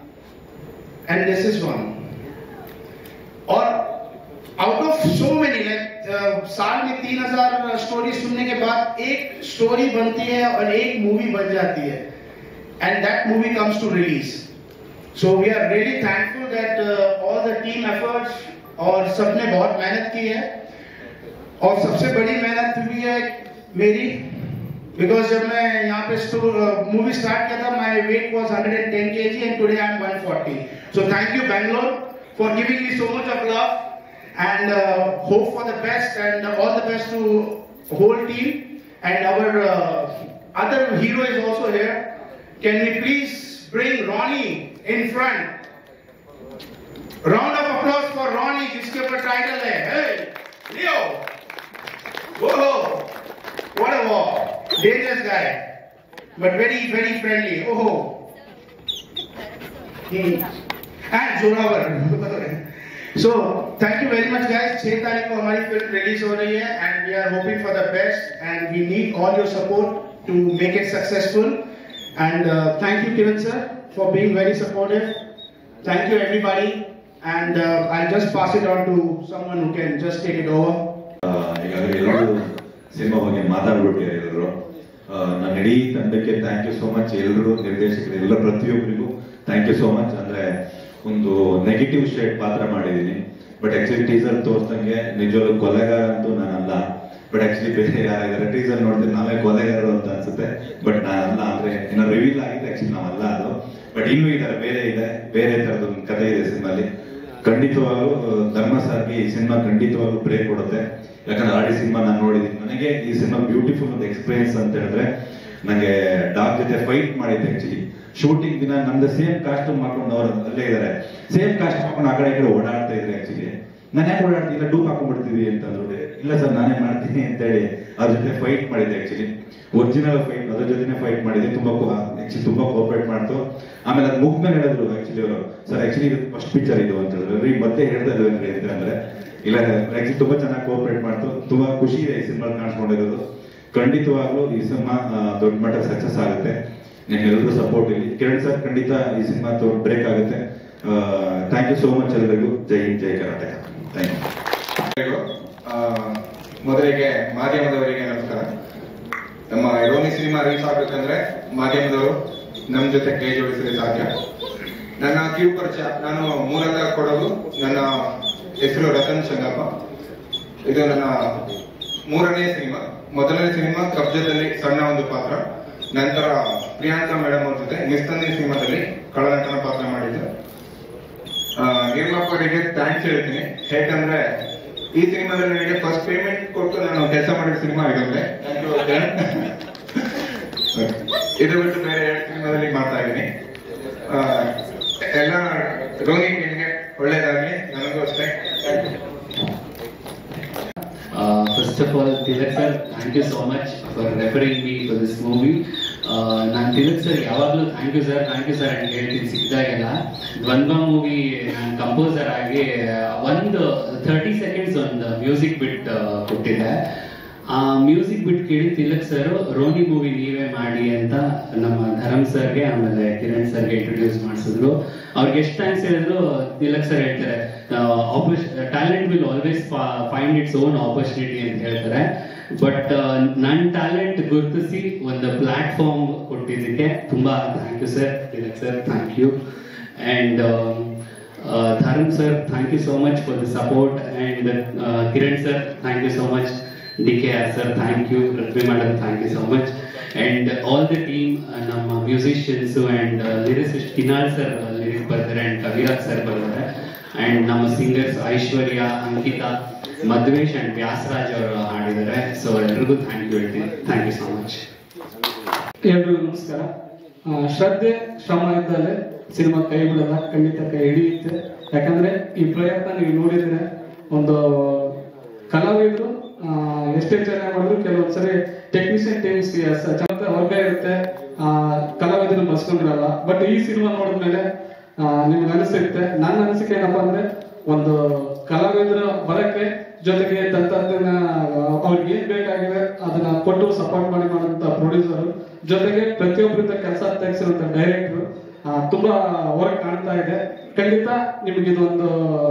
and this is one और out of so many like साल में तीन हजार स्टोरी सुनने के बाद एक स्टोरी बनती है और एक मूवी बन जाती है and that movie comes to release. So we are really thankful that uh, all the team efforts और सबने बहुत मेहनत की है और सबसे बड़ी मेहनत हुई है मेरी बिकॉज जब मैं यहाँ पे मूवी स्टार्ट किया था my weight was 110 kg and today I am 140 so thank you Bangalore for giving me so much of love and uh, hope for the best and all the best to whole team and our uh, other hero is also here can we please bring Ronnie in front? Round of applause for Ronnie, जिसके ऊपर title है Hey, Leo! Whoa! What a walk! Dangerous guy, but very, very friendly. Oh! Hmm. And Zoravar. so, thank you very much, guys. 6 तारीख को हमारी film release हो रही है and we are hoping for the best and we need all your support to make it successful. And uh, thank you, Kiran sir, for being very supportive. Thank you, everybody. And uh, I'll just pass it on to someone who can just take it over. ಈಗಾಗಲೇ ಎಲ್ಲರೂ cinema ಬಗ್ಗೆ ಮಾತಾಡ್ಬಿಟ್ಟಿದ್ದಾರೆ ಎಲ್ಲರೂ ನನ್ನ ಇಡೀ ತಂಡಕ್ಕೆ thank you so much ಎಲ್ಲರೂ ನಿರ್ದೇಶಕರು ಎಲ್ಲ ಪ್ರತಿಯೊಬ್ಬರಿಗೂ ಥ್ಯಾಂಕ್ ಯು ಸೋ ಮಚ್ ಅಂದ್ರೆ ಒಂದು ನೆಗೆಟಿವ್ ಶೇಡ್ ಪಾತ್ರ ಮಾಡಿದ್ದೀನಿ ಬಟ್ ಆಕ್ಚುಲಿ ಟೀಸರ್ ತೋರ್ಸಂಗೆ ನಿಜವಾಗ್ಲೂ ಕೊಲೆಗಾರ ಅಂತೂ ನಾನಲ್ಲ ಬಟ್ ಆಕ್ಚುಲಿ ಬೇರೆ ಯಾರಿದ್ದಾರೆ ಟೀಸರ್ ನೋಡಿದ್ರೆ ನಾವೇ ಕೊಲೆಗಾರರು ಅಂತ ಅನ್ಸುತ್ತೆ ಬಟ್ ನಾನಲ್ಲ ಅಂದ್ರೆ ಏನೋ ರಿವೀಲ್ ಆಗಿದೆ ಆಕ್ಚುಲಿ ನಾವಲ್ಲ ಅದು ಬಟ್ ಇನ್ನೂ ಇದ್ದಾರೆ ಬೇರೆ ಇದೆ ಬೇರೆ ತರದೊಂದು ಕಥೆ ಇದೆ ಸಿನಿಮಾಲಿ ಖಂಡಿತವಾಗ್ಲೂ ಧರ್ಮ ಸಾರ್ಗೆ ಈ ಸಿನಿಮಾ ಖಂಡಿತವಾಗ್ಲೂ ಬ್ರೇಕ್ ಕೊಡುತ್ತೆ ಯಾಕಂದ್ರೆ ಆಡಿ ಸಿನಿಮಾ ನಾನು ನೋಡಿದ್ದೀನಿ ನನಗೆ ಈ ಸಿನಿಮಾ ಬ್ಯೂಟಿಫುಲ್ ಒಂದು ಎಕ್ಸ್ಪೀರಿಯನ್ಸ್ ಅಂತ ಹೇಳಿದ್ರೆ ನನಗೆ ಡಾಗ್ ಜೊತೆ ಫೈಟ್ ಮಾಡಿದ್ದೆ ಆಕ್ಚುಲಿ ಶೂಟಿಂಗ್ ದಿನ ನಮ್ದು ಸೇಮ್ ಕಾಸ್ಟ್ಯೂಮ್ ಹಾಕೊಂಡು ಅವ್ರು ಅಲ್ಲೇ ಇದಾರೆ ಸೇಮ್ ಕಾಸ್ಟ್ಯೂಮ್ ಹಾಕೊಂಡು ಆ ಕಡೆ ಈ ಕಡೆ ಓಡಾಡ್ತಾ ಇದ್ರೆ ಆಕ್ಚುಲಿ ನಾನು ಯಾಕೆ ಓಡಾಡ್ತೀನಿ ಇಲ್ಲ ಡೂಪ್ ಹಾಕೊಂಡ್ಬಿಡ್ತೀವಿ ಅಂತ ಅಂದ್ರು ಇಲ್ಲ ಸರ್ ನಾನೇ ಮಾಡ್ತೀನಿ ಅಂತ ಹೇಳಿ ಅವ್ರ ಜೊತೆ ಫೈಟ್ ಮಾಡಿದ್ದೆ ಆಕ್ಚುಲಿ ಒರಿಜಿನಲ್ ಫೈಟ್ ಅದ್ರ ಜೊತೆನೆ ಫೈಟ್ ಮಾಡಿದ್ದೆ ತುಂಬಾ ಆಕ್ಚುಲಿ ತುಂಬಾ ಕೋಪರೇಟ್ ಮಾಡ್ತು ಆಮೇಲೆ ಅದು ಮುಗ್ದ್ಮೇಲೆ ಹೇಳಿದ್ರು ಆಕ್ಚುಲಿ ಅವರು ಸರ್ ಆಕ್ಚುಲಿ ಇದು ಫಸ್ಟ್ ಪಿಕ್ಚರ್ ಇದು ಅಂತ ಹೇಳಿದ್ರು ರೀ ಮತ್ತೆ ಹೇಳ್ತಾ ಇದ್ವಿ ಅಂತ ಅಂದ್ರೆ ಇಲ್ಲ ಆಕ್ಚುಲಿ ತುಂಬಾ ಚೆನ್ನಾಗಿ ಕೋಪರೇಟ್ ಮಾಡ್ತು ತುಂಬಾ ಖುಷಿ ಇದೆ ಈ ಸಿನಿಮಾ ಕಾಣಿಸ್ಕೊಂಡಿರೋದು ಖಂಡಿತವಾಗ್ಲೂ ಈ ಸಿನಿಮಾ ದೊಡ್ಡ ಮಟ್ಟ ಸಕ್ಸಸ್ ಆಗುತ್ತೆ ನಿಮ್ಗೆಲ್ಲರೂ ಸಪೋರ್ಟ್ ಇಲ್ಲಿ ಕಿರಣ್ ಸರ್ ಖಂಡಿತ ಈ ಸಿನಿಮಾ ಬ್ರೇಕ್ ಆಗುತ್ತೆ ಥ್ಯಾಂಕ್ ಯು ಸೋ ಮಚ್ ಎಲ್ಲರಿಗೂ ಜೈ ಹಿಂದ್ ಜೈ ಕರ್ನಾಟಕ ಥ್ಯಾಂಕ್ ಯು ಆ, ಮೊದಲಿಗೆ ಮಾಧ್ಯಮದವರಿಗೆ ನಮಸ್ಕಾರ ನಮ್ಮ ರೋನಿ ಸಿನಿಮಾ ರಿಲೀಸ್ ಆಗ್ಬೇಕಂದ್ರೆ ಮಾಧ್ಯಮದವರು ನಮ್ಮ ಜೊತೆ ಕೈ ಜೋಡಿಸಿದ್ರೆ ಸಾಧ್ಯ ನನ್ನ ಕಿರು ಪರಿಚಯ ನಾನು ಮೂಲೆಲ್ಲ ಕೊಡೋದು ನನ್ನ ಹೆಸರು ರತನ್ ಚಂಗಪ್ಪ ಇದು ನನ್ನ ಮೂರನೇ ಸಿನಿಮಾ ಮೊದಲನೇ ಸಿನಿಮಾ ಕಬ್ಜದಲ್ಲಿ ಸಣ್ಣ ಒಂದು ಪಾತ್ರ ನಂತರ ಪ್ರಿಯಾಂಕಾ ಮೇಡಮ್ ಅವ್ರ ಜೊತೆ ನಿಸ್ತಂದಿ ಸಿನಿಮಾದಲ್ಲಿ ಕಳನಟನ ಪಾತ್ರ ಮಾಡಿದ್ದೆ ಆ, ನಿರ್ಮಾಪಕರಿಗೆ ಥ್ಯಾಂಕ್ಸ್ ಹೇಳ್ತೀನಿ ಯಾಕಂದ್ರೆ ಈ ಸಿನಿಮಾದಲ್ಲಿ ನನಗೆ ಫಸ್ಟ್ ಪೇಮೆಂಟ್ ಕೊಟ್ಟು ನಾನು ಕೆಲಸ ಮಾಡಿದ ಸಿನಿಮಾ ಇದೊಂದೇ ಇದು ಬಿಟ್ಟು ಬೇರೆ ಎರಡು ಸಿನಿಮಾದಲ್ಲಿ ಮಾಡ್ತಾ ಇದ್ದೀನಿ ಆ, ಎಲ್ಲ ರೋನಿ ನಿಮಗೆ ಒಳ್ಳೇದಾಗ್ಲಿ ನನಗೂ ಅಷ್ಟೇ Thank you. Uh, first of all, Tilak sir, thank you so much for referring me to this movie. ನಾನು ತಿಲಕ್ ಸರ್ ಯಾವಾಗಲೂ thank you sir thank you sir ಅಂತ ಹೇಳ್ತೀನಿ ಸಿಕ್ಕಿದಾಗೆಲ್ಲ ದ್ವಂದ್ವ ಮೂವಿ ನಾನು ಕಂಪೋಸರ್ ಆಗಿ ಒಂದು ಥರ್ಟಿ ಸೆಕೆಂಡ್ಸ್ ಒಂದು ಮ್ಯೂಸಿಕ್ ಬಿಟ್ ಕೊಟ್ಟಿದ್ದೆ ಆ ಮ್ಯೂಸಿಕ್ ಬಿಟ್ ಕೇಳಿ ತಿಲಕ್ ಸರ್ ರೋನಿ ಮೂವಿ ನೀವೇ ಮಾಡಿ ಅಂತ ನಮ್ಮ ಧರಮ್ ಸರ್ಗೆ ಆಮೇಲೆ ಕಿರಣ್ ಸರ್ಗೆ ಇಂಟ್ರೊಡ್ಯೂಸ್ ಮಾಡಿಸಿದ್ರು ಅವ್ರಿಗೆ ಎಷ್ಟು ಥ್ಯಾಂಕ್ಸ್ ಹೇಳಿದ್ರು ತಿಲಕ್ ಸರ್ ಹೇಳ್ತಾರೆ talent will always find its own opportunity ಅಂತ ಹೇಳ್ತಾರೆ ಬಟ್ ನನ್ನ ಟ್ಯಾಲೆಂಟ್ ಗುರುತಿಸಿ ಒಂದು ಪ್ಲಾಟ್ಫಾರ್ಮ್ ಕೊಟ್ಟಿದ್ದಕ್ಕೆ ತುಂಬಾ thank you sir Tilak sir thank you and Dharm sir thank you so much for the support and Kiran sir thank you so much D K R sir thank you Prithvi madam thank you so much and all the team ನಮ್ಮ musicians and lyricist Kinal sir lyric ಬರ್ತಾರೆ and Kaviraj sir ಬರ್ತಾರೆ and ನಮ್ಮ singers Aishwarya Ankita Madhvesh and Vyasaraj ಅವರು ಹಾಡಿದ್ದಾರೆ so ಎಲ್ರಿಗೂ thank you ಹೇಳ್ತೀನಿ thank you so much ಎಲ್ರಿಗೂ ನಮಸ್ಕಾರ ಆ, ಶ್ರದ್ಧೆ ಶ್ರಮ ಇದ್ದಲ್ಲಿ ಸಿನಿಮಾ ಕೈ ಬಿಡಲ್ಲ ಖಂಡಿತ ಕೈ ಹಿಡಿಯುತ್ತೆ ಯಾಕಂದ್ರೆ ಈ ಪ್ರಯತ್ನ ನೀವು ನೋಡಿದ್ರೆ ಒಂದು ಕಲಾವಿದರು ಆ, ಎಷ್ಟೇ ಚೆನ್ನಾಗಿ ಮಾಡಿದ್ರು ಕೆಲವೊಂದ್ಸರಿ ಟೆಕ್ನಿಷಿಯನ್ ಟೀಮ್ಸ್ ಚೆನ್ನಾಗಿ ವರ್ಗ ಇರುತ್ತೆ ಆ, ಕಲಾವಿದರು ಬಸ್ಕೊಂಡಿರಲ್ಲ ಬಟ್ ಈ ಸಿನಿಮಾ ನೋಡಿದ್ಮೇಲೆ ಆ, ನಿಮ್ಗೆ ಅನಿಸುತ್ತೆ ನನ್ನ ಅನಿಸಿಕೆ ಏನಪ್ಪಾ ಅಂದ್ರೆ ಒಂದು ಕಲಾವಿದರ ಬರಕ್ಕೆ ಜೊತೆಗೆ ತಂತ್ರಜ್ಞಾನ ಅವ್ರಿಗೆ ಏನ್ ಬೇಕಾಗಿದೆ ಅದನ್ನ ಕೊಟ್ಟು ಸಪೋರ್ಟ್ ಮಾಡಿ ಮಾಡುವಂತ ಪ್ರೊಡ್ಯೂಸರ್ ಜೊತೆಗೆ ಪ್ರತಿಯೊಬ್ಬರಿಂದ ಕೆಲಸ ತೆಗೆಸಿರುವಂತ ಡೈರೆಕ್ಟರ್ ತುಂಬಾ ವರ್ಕ್ ಕಾಣ್ತಾ ಇದೆ ಖಂಡಿತ ನಿಮ್ಗೆ ಇದೊಂದು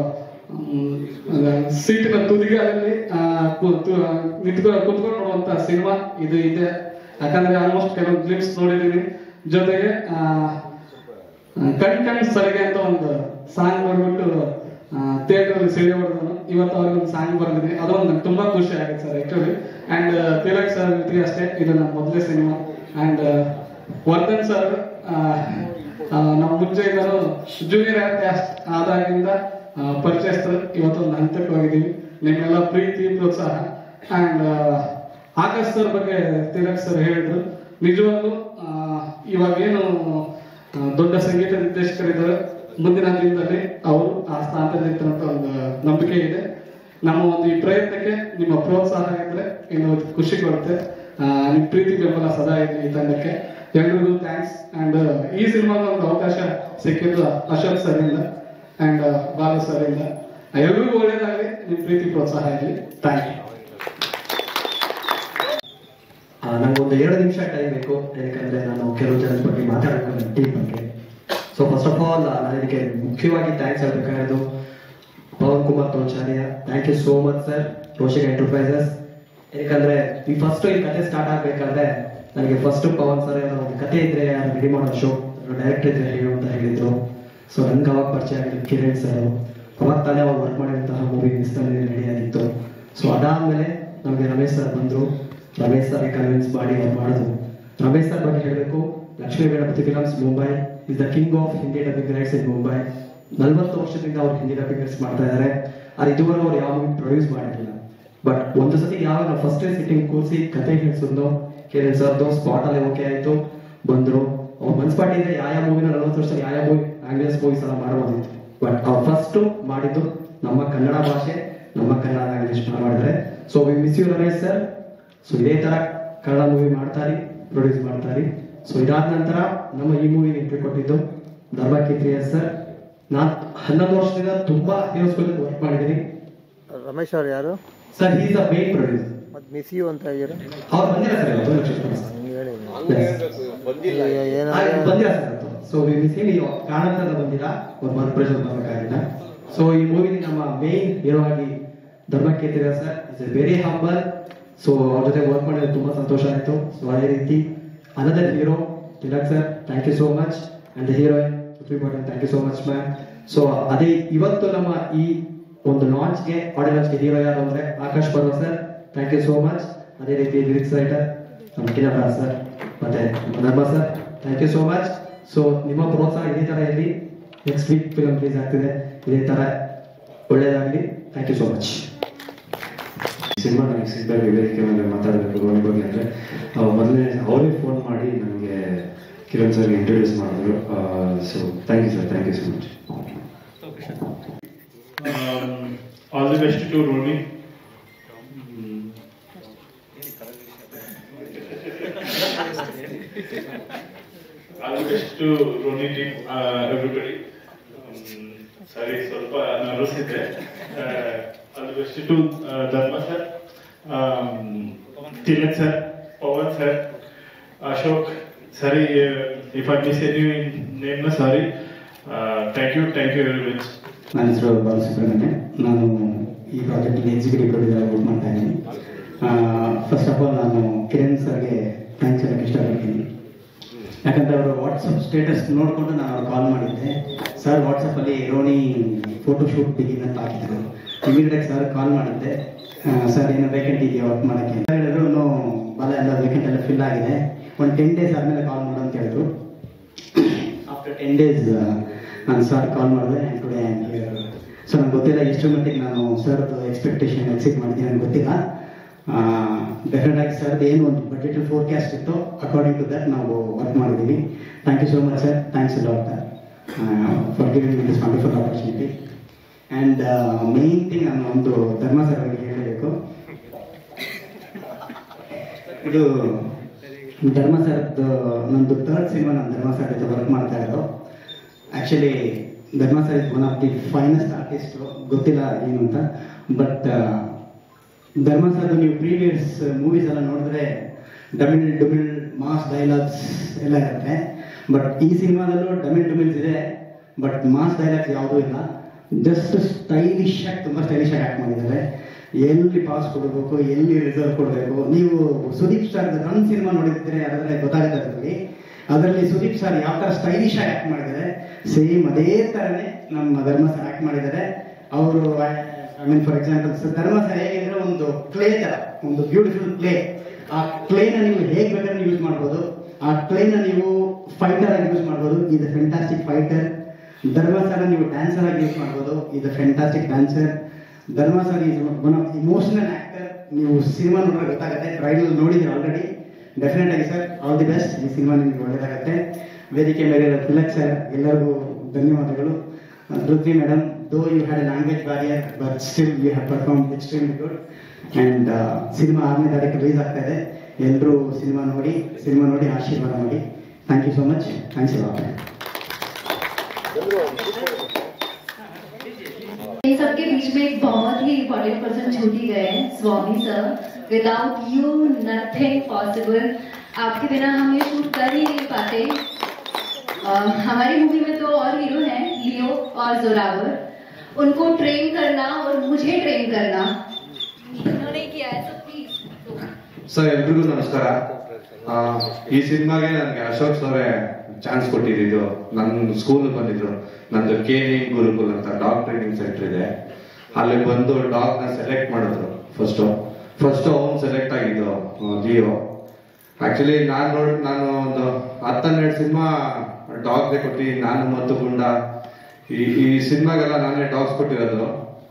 ಸೀಟಿನ ತುದಿಗಾಲಲ್ಲಿ ಆ, ಕೂತು ನಿಂತ್ಕೊಂಡು ಕುತ್ಕೊಂಡು ನೋಡುವಂತ ಸಿನಿಮಾ ಇದು ಇದೆ ಯಾಕಂದ್ರೆ ಆಲ್ಮೋಸ್ಟ್ ಕೆಲವು ಕ್ಲಿಪ್ಸ್ ನೋಡಿದೀನಿ ಜೊತೆಗೆ ಆ, ಕಣ್ ಕಣ್ ಸರಿಗೆ ಅಂತ ಒಂದು ಸಾಂಗ್ ನೋಡ್ಬಿಟ್ಟು ಥಿಯೇಟರ್ ಅಲ್ಲಿ ಸಿಡಿ ಹೊಡೆದನು ಇವತ್ತು ಅವ್ರಿಗೆ ಒಂದು ಸಾಂಗ್ ಬರ್ದಿದೆ ಅದೊಂದು ನಂಗೆ ತುಂಬಾ ಖುಷಿ ಆಗುತ್ತೆ sir actually and Tilak sir ಜೊತೆಗೆ ಅಷ್ಟೇ ಇದು ನನ್ನ ಮೊದಲೇ ಸಿನಿಮಾ ಅಂಡ್ ವರ್ಧನ್ ಸರ್ ನಮ್ಮ ಮುಂಚೆಯಿಂದಲೂ ಜೂನಿಯರ್ ಆರ್ಟಿಸ್ಟ್ ಆದಾಗಿಂದ ಆ, ಪರಿಚಯಸ್ಥರು ಇವತ್ತೊಂದು ಹಂತಕ್ಕೆ ಹೋಗಿದ್ದೀವಿ ನಿಮ್ಮೆಲ್ಲ ಪ್ರೀತಿ ಪ್ರೋತ್ಸಾಹ ಅಂಡ್ ಆಕಾಶ್ ಸರ್ ಬಗ್ಗೆ ತಿಲಕ್ ಸರ್ ಹೇಳಿದ್ರು ನಿಜವಾಗ್ಲೂ ಆ, ಇವಾಗೇನು ಆ, ದೊಡ್ಡ ಸಂಗೀತ ನಿರ್ದೇಶಕರಿದ್ದಾರೆ ಮುಂದಿನ ದಿನದಲ್ಲಿ ಅವರು ಆ ಸ್ಥಾನದಲ್ಲಿ ಇರ್ತಾರಂತ ಒಂದು ನಂಬಿಕೆ ಇದೆ ನಮ್ಮ ಒಂದು ಈ ಪ್ರಯತ್ನಕ್ಕೆ ನಿಮ್ಮ ಪ್ರೋತ್ಸಾಹ ಇದ್ರೆ ಇನ್ನು ಖುಷಿ ಕೊಡುತ್ತೆ ಆ, ನಿಮ್ ಪ್ರೀತಿ ಬೆಂಬಲ ಸದಾ ಇದೆ ಈ ತಂಡಕ್ಕೆ ಎಲ್ರಿಗೂ ಥ್ಯಾಂಕ್ಸ್ ಅಂಡ್ ಈ ಸಿನಿಮಾದ ಒಂದು ಅವಕಾಶ ಸಿಕ್ಕಿದ್ದು ಅಶೋಕ್ ಸರ್ ಇಂದ ಅಂಡ್ ಬಾಲು ಸರ್ ಇಂದ ಎಲ್ರಿಗೂ ಒಳ್ಳೇದಾಗಲಿ ನಿಮ್ ಪ್ರೀತಿ ಪ್ರೋತ್ಸಾಹ ಇರಲಿ ಥ್ಯಾಂಕ್ ಯು ನಂಗೊಂದು ಎರಡು ನಿಮಿಷ ಟೈಮ್ ಬೇಕು ಯಾಕಂದ್ರೆ ನಾನು ಕೆಲವು ಜನದ ಬಗ್ಗೆ ಮಾತಾಡಬೇಕು ಟೀಮ್ ಬಗ್ಗೆ ಸೊ ಫಸ್ಟ್ ಆಫ್ ಆಲ್ ನಾನು ಇದಕ್ಕೆ ಮುಖ್ಯವಾಗಿ ಥ್ಯಾಂಕ್ಸ್ ಹೇಳ್ಬೇಕಾಗಿರೋದು Pavan Kumar Thocharya thank you so much sir Roshik enterprises ಯಾಕಂದ್ರೆ ಈ ಫಸ್ಟ್ ಈ ಕತೆ ಸ್ಟಾರ್ಟ್ ಆಗ್ಬೇಕಾದ್ರೆ ನನಗೆ ಫಸ್ಟ್ ಪವನ್ ಸರ್ ಏನೋ ಒಂದು ಕತೆ ಇದ್ರೆ ರೆಡಿ ಮಾಡೋ ಶೋ ಡೈರೆಕ್ಟರ್ ಇದ್ರೆ ಹೇಳು ಅಂತ ಹೇಳಿದ್ರು ಸೊ ನನ್ಗೆ ಅವಾಗ ಪರಿಚಯ ಆಗಿದ್ದು ಕಿರಣ್ ಸರ್ ಅವಾಗ ತಾನೇ ಅವಾಗ ವರ್ಕ್ ಮಾಡಿದಂತಹ ಮೂವಿ ಮಿಸ್ನಲ್ಲಿ ರೆಡಿ ಆಗಿತ್ತು ಸೊ ಅದಾದ್ಮೇಲೆ ನಮಗೆ ರಮೇಶ್ ಸರ್ ಬಂದ್ರು ರಮೇಶ್ ಸರ್ ಕನ್ವಿನ್ಸ್ ಮಾಡಿ ಅವ್ರು ಮಾಡಿದ್ರು ರಮೇಶ್ ಸರ್ ಬಗ್ಗೆ ಹೇಳಬೇಕು Lakshmi Ganapathi films Mumbai is the king of Hindi dubbing rights in Mumbai ನಲ್ವತ್ತು ವರ್ಷದಿಂದ ಅವ್ರು ಹಿಂದಿ ಡಬ್ಬಿಂಗ್ ರೈಟ್ಸ್ ಮಾಡ್ತಾ ಇದ್ದಾರೆ ಅದು ಇದುವರೆಗೂ ಅವ್ರು ಯಾವ ಮೂವಿ ಪ್ರೊಡ್ಯೂಸ್ ಮಾಡಿರಲಿಲ್ಲ ಬಟ್ ಒಂದು ಸತಿ ಯಾವಾಗ ನಾವು ಫಸ್ಟ್ ಸಿಟ್ಟಿಂಗ್ ಕೂರಿಸಿ ಕತೆ ಹೇಳ್ಸಿದ್ನೋ ಕೇಳಿದ್ ಸರ್ದು ಸ್ಪಾಟ್ ಅಲ್ಲಿ ಓಕೆ ಆಯ್ತು ಬಂದ್ರು ಅವ್ರು ಮನ್ಸ್ಪಾಟಿದ್ರೆ ಯಾವ ಮೂವಿನ ನಲ್ವತ್ತು ವರ್ಷ ಯಾವ ಮೂವಿ ಆಂಗ್ಲೇಸ್ ಮೂವೀಸ್ ಎಲ್ಲ ಮಾಡ್ಬೋದಿತ್ತು ಬಟ್ ಅವ್ರು ಫಸ್ಟ್ ಮಾಡಿದ್ದು ನಮ್ಮ ಕನ್ನಡ ಭಾಷೆ ನಮ್ಮ ಕನ್ನಡ ಲ್ಯಾಂಗ್ವೇಜ್ ಮಾಡಿದ್ರೆ so we miss you Ramesh sir so ಇದೇ ತರ ಕನ್ನಡ ಮೂವಿ ಮಾಡ್ತಾರಿ ಪ್ರೊಡ್ಯೂಸ್ ಮಾಡ್ತಾರಿ ಸೊ ಇದಾದ ನಂತರ ನಮ್ಮ ಈ ಮೂವಿ ಎಂಟ್ರಿ ಕೊಟ್ಟಿದ್ದು ಧರ್ಮ ಕಿತ್ರಿಯ ಸರ್ ನಾನ್ ಹನ್ನೊಂದು ವರ್ಷದಿಂದ ತುಂಬಾ ಹೀರೋಸ್ಗಳು ವರ್ಕ್ ಮಾಡಿದ್ದೀನಿ ರಮೇಶ್ ಅವ್ರು ಯಾರು sir is a main producer ಮತ್ತೆ ಮಿಸ್ ಯು ಅಂತ ಹೇಳಿದ್ರು ಅವ್ರು ಬಂದಿಲ್ಲ ಸರ್ ಇವತ್ತು ನಕ್ಷತ್ರ ಹಂಗೆ ಹೇಳಿ ಬಂದಿಲ್ಲ ಬಂದಿಲ್ಲ ಸರ್ ಸೊ ಮಿಸ್ ನೀವು ಕಾರಣಾಂತರ ಬಂದಿಲ್ಲ ಒಂದು ಮರುಪ್ರಜರ್ ಬರಬೇಕಾಗಿಲ್ಲ ಸೊ ಈ ಮೂವಿ ನಮ್ಮ ಮೇನ್ ಹೀರೋ ಆಗಿ ಧರ್ಮಕೇತಿರ sir is a very humble so ಅವ್ರ ಜೊತೆ ವರ್ಕ್ ಮಾಡಿದ್ರೆ ತುಂಬಾ ಸಂತೋಷ ಆಯ್ತು ಸೊ ಅದೇ ರೀತಿ another hero Tilak sir thank you so much and heroine Prithvi Patil thank you so much ma'am so ಅದೇ ಇವತ್ತು ನಮ್ಮ ಈ ಒಂದು ಲಾಂಚ್ಗೆ ಆಡಿಯೋ ಲಾಂಚ್ಗೆ ಹೀರೋ ಯಾರು ಅಂದ್ರೆ Akash Parva sir thank you so much ಅದೇ ರೀತಿ ಲಿರಿಕ್ಸ್ ರೈಟರ್ ನಮ್ಮ ಕಿರಣ್ ಸರ್ ಮತ್ತೆ Dharma sir thank you so much so ನಿಮ್ಮ ಪ್ರೋತ್ಸಾಹ ಇದೇ ತರ ಇರಲಿ ನೆಕ್ಸ್ಟ್ ವೀಕ್ ಫಿಲಮ್ ರಿಲೀಸ್ ಆಗ್ತಿದೆ ಇದೇ ತರ ಒಳ್ಳೇದಾಗಲಿ thank you so much cinema ನನಗೆ ಸಿಗ್ದಾಗ ವೇದಿಕೆ ಮೇಲೆ ಮಾತಾಡಬೇಕು ರೋಣಿ ಬಗ್ಗೆ ಅಂದರೆ ಮೊದಲನೇ ಅವರೇ ಫೋನ್ ಮಾಡಿ ನನಗೆ ಕಿರಣ್ ಸರ್ಗೆ ಇಂಟ್ರೊಡ್ಯೂಸ್ ಮಾಡಿದ್ರು so thank you sir thank you so much all the best to Roni all the best to Roni team everybody sorry ಸ್ವಲ್ಪ ನರ್ವಸ್ ಇದ್ದೆ all the best to Dharma sir Tilak sir Pavan sir Ashok sorry if I miss any ನೇಮ್ನ sorry thank you thank you very much ನನ್ನ ಹೆಸರು ಬಾಲಸುಬ್ರಹ್ಮಣ್ಯ ನಾನು ಈ ಪ್ರಾಜೆಕ್ಟಿಗೆ executive producer work ಮಾಡ್ತಾ ಇದ್ದೀನಿ first of all ನಾನು ಕಿರಣ್ ಸರ್ಗೆ ಥ್ಯಾಂಕ್ಸ್ ಹೇಳಕ್ಕೆ ಇಷ್ಟಪಡ್ತೀನಿ ಯಾಕಂದ್ರೆ ಅವರು ವಾಟ್ಸಪ್ ಸ್ಟೇಟಸ್ ನೋಡಿಕೊಂಡು ನಾನು ಅವ್ರು ಕಾಲ್ ಮಾಡಿದ್ದೆ ಸರ್ ವಾಟ್ಸಪ್ಪಲ್ಲಿ ರೋಣಿ ಫೋಟೋ ಶೂಟ್ ಬಿಗಿನ್ ಅಂತ ಹಾಕಿದ್ರು ಇಮಿಡಿಯೇಟ್ ಸರ್ ಕಾಲ್ ಮಾಡಿದ್ದೆ ಸರ್ ಏನೋ ವೇಕೆಂಟ್ ಇದೆಯಾ ವರ್ಕ್ ಮಾಡೋಕ್ಕೆ ಅಂತ ಹೇಳಿದ್ರು ನೋ ಬಲ ಎಲ್ಲ ವೇಕೆಂಟ್ ಎಲ್ಲ ಫಿಲ್ ಆಗಿದೆ ಒಂದು ಟೆನ್ ಡೇಸ್ ಆದಮೇಲೆ ಕಾಲ್ ಮಾಡು ಅಂತ ಹೇಳಿದ್ರು ಆಫ್ಟರ್ ಟೆನ್ ಡೇಸ್ ನಾನು ಸರ್ ಕಾಲ್ ಮಾಡಿದೆ and today and here so ನಂಗೆ ಗೊತ್ತಿಲ್ಲ ಎಷ್ಟು ಮಟ್ಟಿಗೆ ನಾನು ಸರ್ದು ಎಕ್ಸ್ಪೆಕ್ಟೇಷನ್ ಎಕ್ಸಿಟ್ ಮಾಡಿದ್ದೀನಿ ನನಗೆ ಗೊತ್ತಿಲ್ಲ ಡೆಫಿನೆಟ್ ಆಗಿ ಸರ್ದು ಏನು ಒಂದು ಬಜೆಟ್ ಫೋರ್ಕಾಸ್ಟ್ ಇತ್ತು ಅಕಾರ್ಡಿಂಗ್ ಟು ದಟ್ ನಾವು ವರ್ಕ್ ಮಾಡಿದ್ದೀವಿ thank you so much sir thanks lot for giving this wonderful opportunity and main thing ನಾನು ಒಂದು ಧರ್ಮ ಸರ್ ಅವರಿಗೆ ಹೇಳಬೇಕು ಇದು ಧರ್ಮ ಸರ್ದು ನಂದು ಥರ್ಡ್ ಸಿನಿಮಾ ನಾನು ಧರ್ಮ ಸರ್ ಜೊತೆ ವರ್ಕ್ ಮಾಡ್ತಾ ಇರೋದು actually Dharma sir is one of the finest artist ಗೊತ್ತಿಲ್ಲ ಏನು ಅಂತ ಬಟ್ ಧರ್ಮ ಸರ್ದು ನೀವು ಪ್ರೀವಿಯಸ್ ಮೂವೀಸ್ ಎಲ್ಲ ನೋಡಿದ್ರೆ ಡಮಿಲ್ ಡುಮಿಲ್ ಮಾಸ್ ಡೈಲಾಗ್ಸ್ ಎಲ್ಲ ಇರುತ್ತೆ ಬಟ್ ಈ ಸಿನಿಮಾದಲ್ಲೂ ಡಮಿಲ್ ಡುಮಿಲ್ಸ್ ಇದೆ ಬಟ್ ಮಾಸ್ ಡೈಲಾಗ್ಸ್ ಯಾವುದೂ ಇಲ್ಲ ಜಸ್ಟ್ ಸ್ಟೈಲಿಶ್ ಆಗಿ ತುಂಬ ಸ್ಟೈಲಿಶ್ ಆಗಿ ಆ್ಯಕ್ಟ್ ಮಾಡಿದ್ದಾರೆ ಎಲ್ಲಿ ಪಾಸ್ ಕೊಡಬೇಕು ಎಲ್ಲಿ ರಿಸಲ್ಟ್ ಕೊಡಬೇಕು ನೀವು ಸುದೀಪ್ ಸರ್ ರನ್ ಸಿನಿಮಾ ನೋಡಿದ್ರೆ ಅದರಲ್ಲಿ ಗೊತ್ತಾಗುತ್ತೆ ಅದರಲ್ಲಿ ಅದರಲ್ಲಿ ಸುದೀಪ್ ಸರ್ ಯಾವ ಥರ ಸ್ಟೈಲಿಶ್ ಆಗಿ ಆ್ಯಕ್ಟ್ ಮಾಡಿದ್ದಾರೆ ಸೇಮ್ ಅದೇ ಥರನೇ ನಮ್ಮ ಧರ್ಮ ಸರ್ ಆ್ಯಕ್ಟ್ ಮಾಡಿದ್ದಾರೆ ಅವರು I mean for example sir Dharma sir ಹೇಗಿದ್ರೆ ಒಂದು ಕ್ಲೇ ಥರ ಒಂದು ಬ್ಯೂಟಿಫುಲ್ ಕ್ಲೇ ಆ ಕ್ಲೇನ ನೀವು ಹೇಗೆ ಬೇಕಾದ್ರೆ ಯೂಸ್ ಮಾಡ್ಬೋದು ಆ ಕ್ಲೇನ ನೀವು ಫೈಟರ್ ಆಗಿ ಯೂಸ್ ಮಾಡ್ಬೋದು ಇದು ಫೆಂಟಾಸ್ಟಿಕ್ ಫೈಟರ್ ಧರ್ಮ ಸರ್ ನೀವು ಡ್ಯಾನ್ಸರ್ ಆಗಿ ಯೂಸ್ ಮಾಡ್ಬೋದು ಇದು fantastic dancer Dharma sir is one of emotional actor ನೀವು ಸಿನಿಮಾ ನೋಡಿದ್ರೆ ಗೊತ್ತಾಗುತ್ತೆ ಟ್ರೈಲರ್ ನೋಡಿದ್ರೆ ಆಲ್ರೆಡಿ ಡೆಫಿನೆಟ್ ಆಗಿ ಸರ್ ಆಲ್ ದಿ ಬೆಸ್ಟ್ ಈ ಸಿನಿಮಾ ನಿಮಗೆ ಒಳ್ಳೇದಾಗುತ್ತೆ ವೇದಿಕೆ ಮೇಲೆ ತಿಲಕ್ ಸರ್ ಎಲ್ಲರಿಗೂ ಧನ್ಯವಾದಗಳು Rudri madam though you had a language barrier but still you have perform extremely good and cinema ಆರನೇ ತಾರೀಕು ರಿಲೀಸ್ ಆಗ್ತಾ ಇದೆ ಎಲ್ಲರೂ ಸಿನಿಮಾ ನೋಡಿ ಸಿನಿಮಾ ನೋಡಿ ಆಶೀರ್ವಾದ ಮಾಡಿ thank you so much thanks lot इन सबके बीच में एक बहुत ही इम्पोर्टेंट पर्सन छूट ही गए हैं Swami sir without you nothing possible आपके बिना हम ये शूट कर ही नहीं पाते अ, हमारी मूवी में तो और हीरो हैं लियो और जोरावर उनको ट्रेन करना और मुझे ट्रेन करना उन्होंने किया है so प्लीज ಸರ್ ಎಲ್ರಿಗೂ ನಮಸ್ಕಾರ ಆ, ಈ ಸಿನಿಮಾಗೆ ನನಗೆ ಅಶೋಕ್ ಸರೇ ಚಾನ್ಸ್ ಕೊಟ್ಟಿದ್ದು ನನ್ನ ಸ್ಕೂಲ್ ಬಂದಿದ್ರು ನಂದು ಕೆ ಗುರುಕುಲ್ ಅಂತ ಡಾಗ್ ಟ್ರೈನಿಂಗ್ ಸೆಂಟರ್ ಇದೆ ಅಲ್ಲಿ ಬಂದು ಡಾಗ್ ನ ಸೆಲೆಕ್ಟ್ ಮಾಡಿದ್ರು ಫಸ್ಟ್ ಫಸ್ಟ್ ಅವ್ನು ಸೆಲೆಕ್ಟ್ ಆಗಿದ್ದು ಆ, ಲಿಯೋ ಆಕ್ಚುಲಿ ನಾನು ನೋಡಿ ನಾನು ಒಂದು ಹತ್ತನ್ನೆರಡು ಸಿನಿಮಾ ಡಾಗ್ಗೆ ಕೊಟ್ಟಿದ್ದೀನಿ ನಾನು ಮತ್ತು ಗುಂಡ ಈ ಈ ಸಿನಿಮಾಗೆಲ್ಲ ನಾನೇ ಡಾಗ್ಸ್ ಕೊಟ್ಟಿರೋದು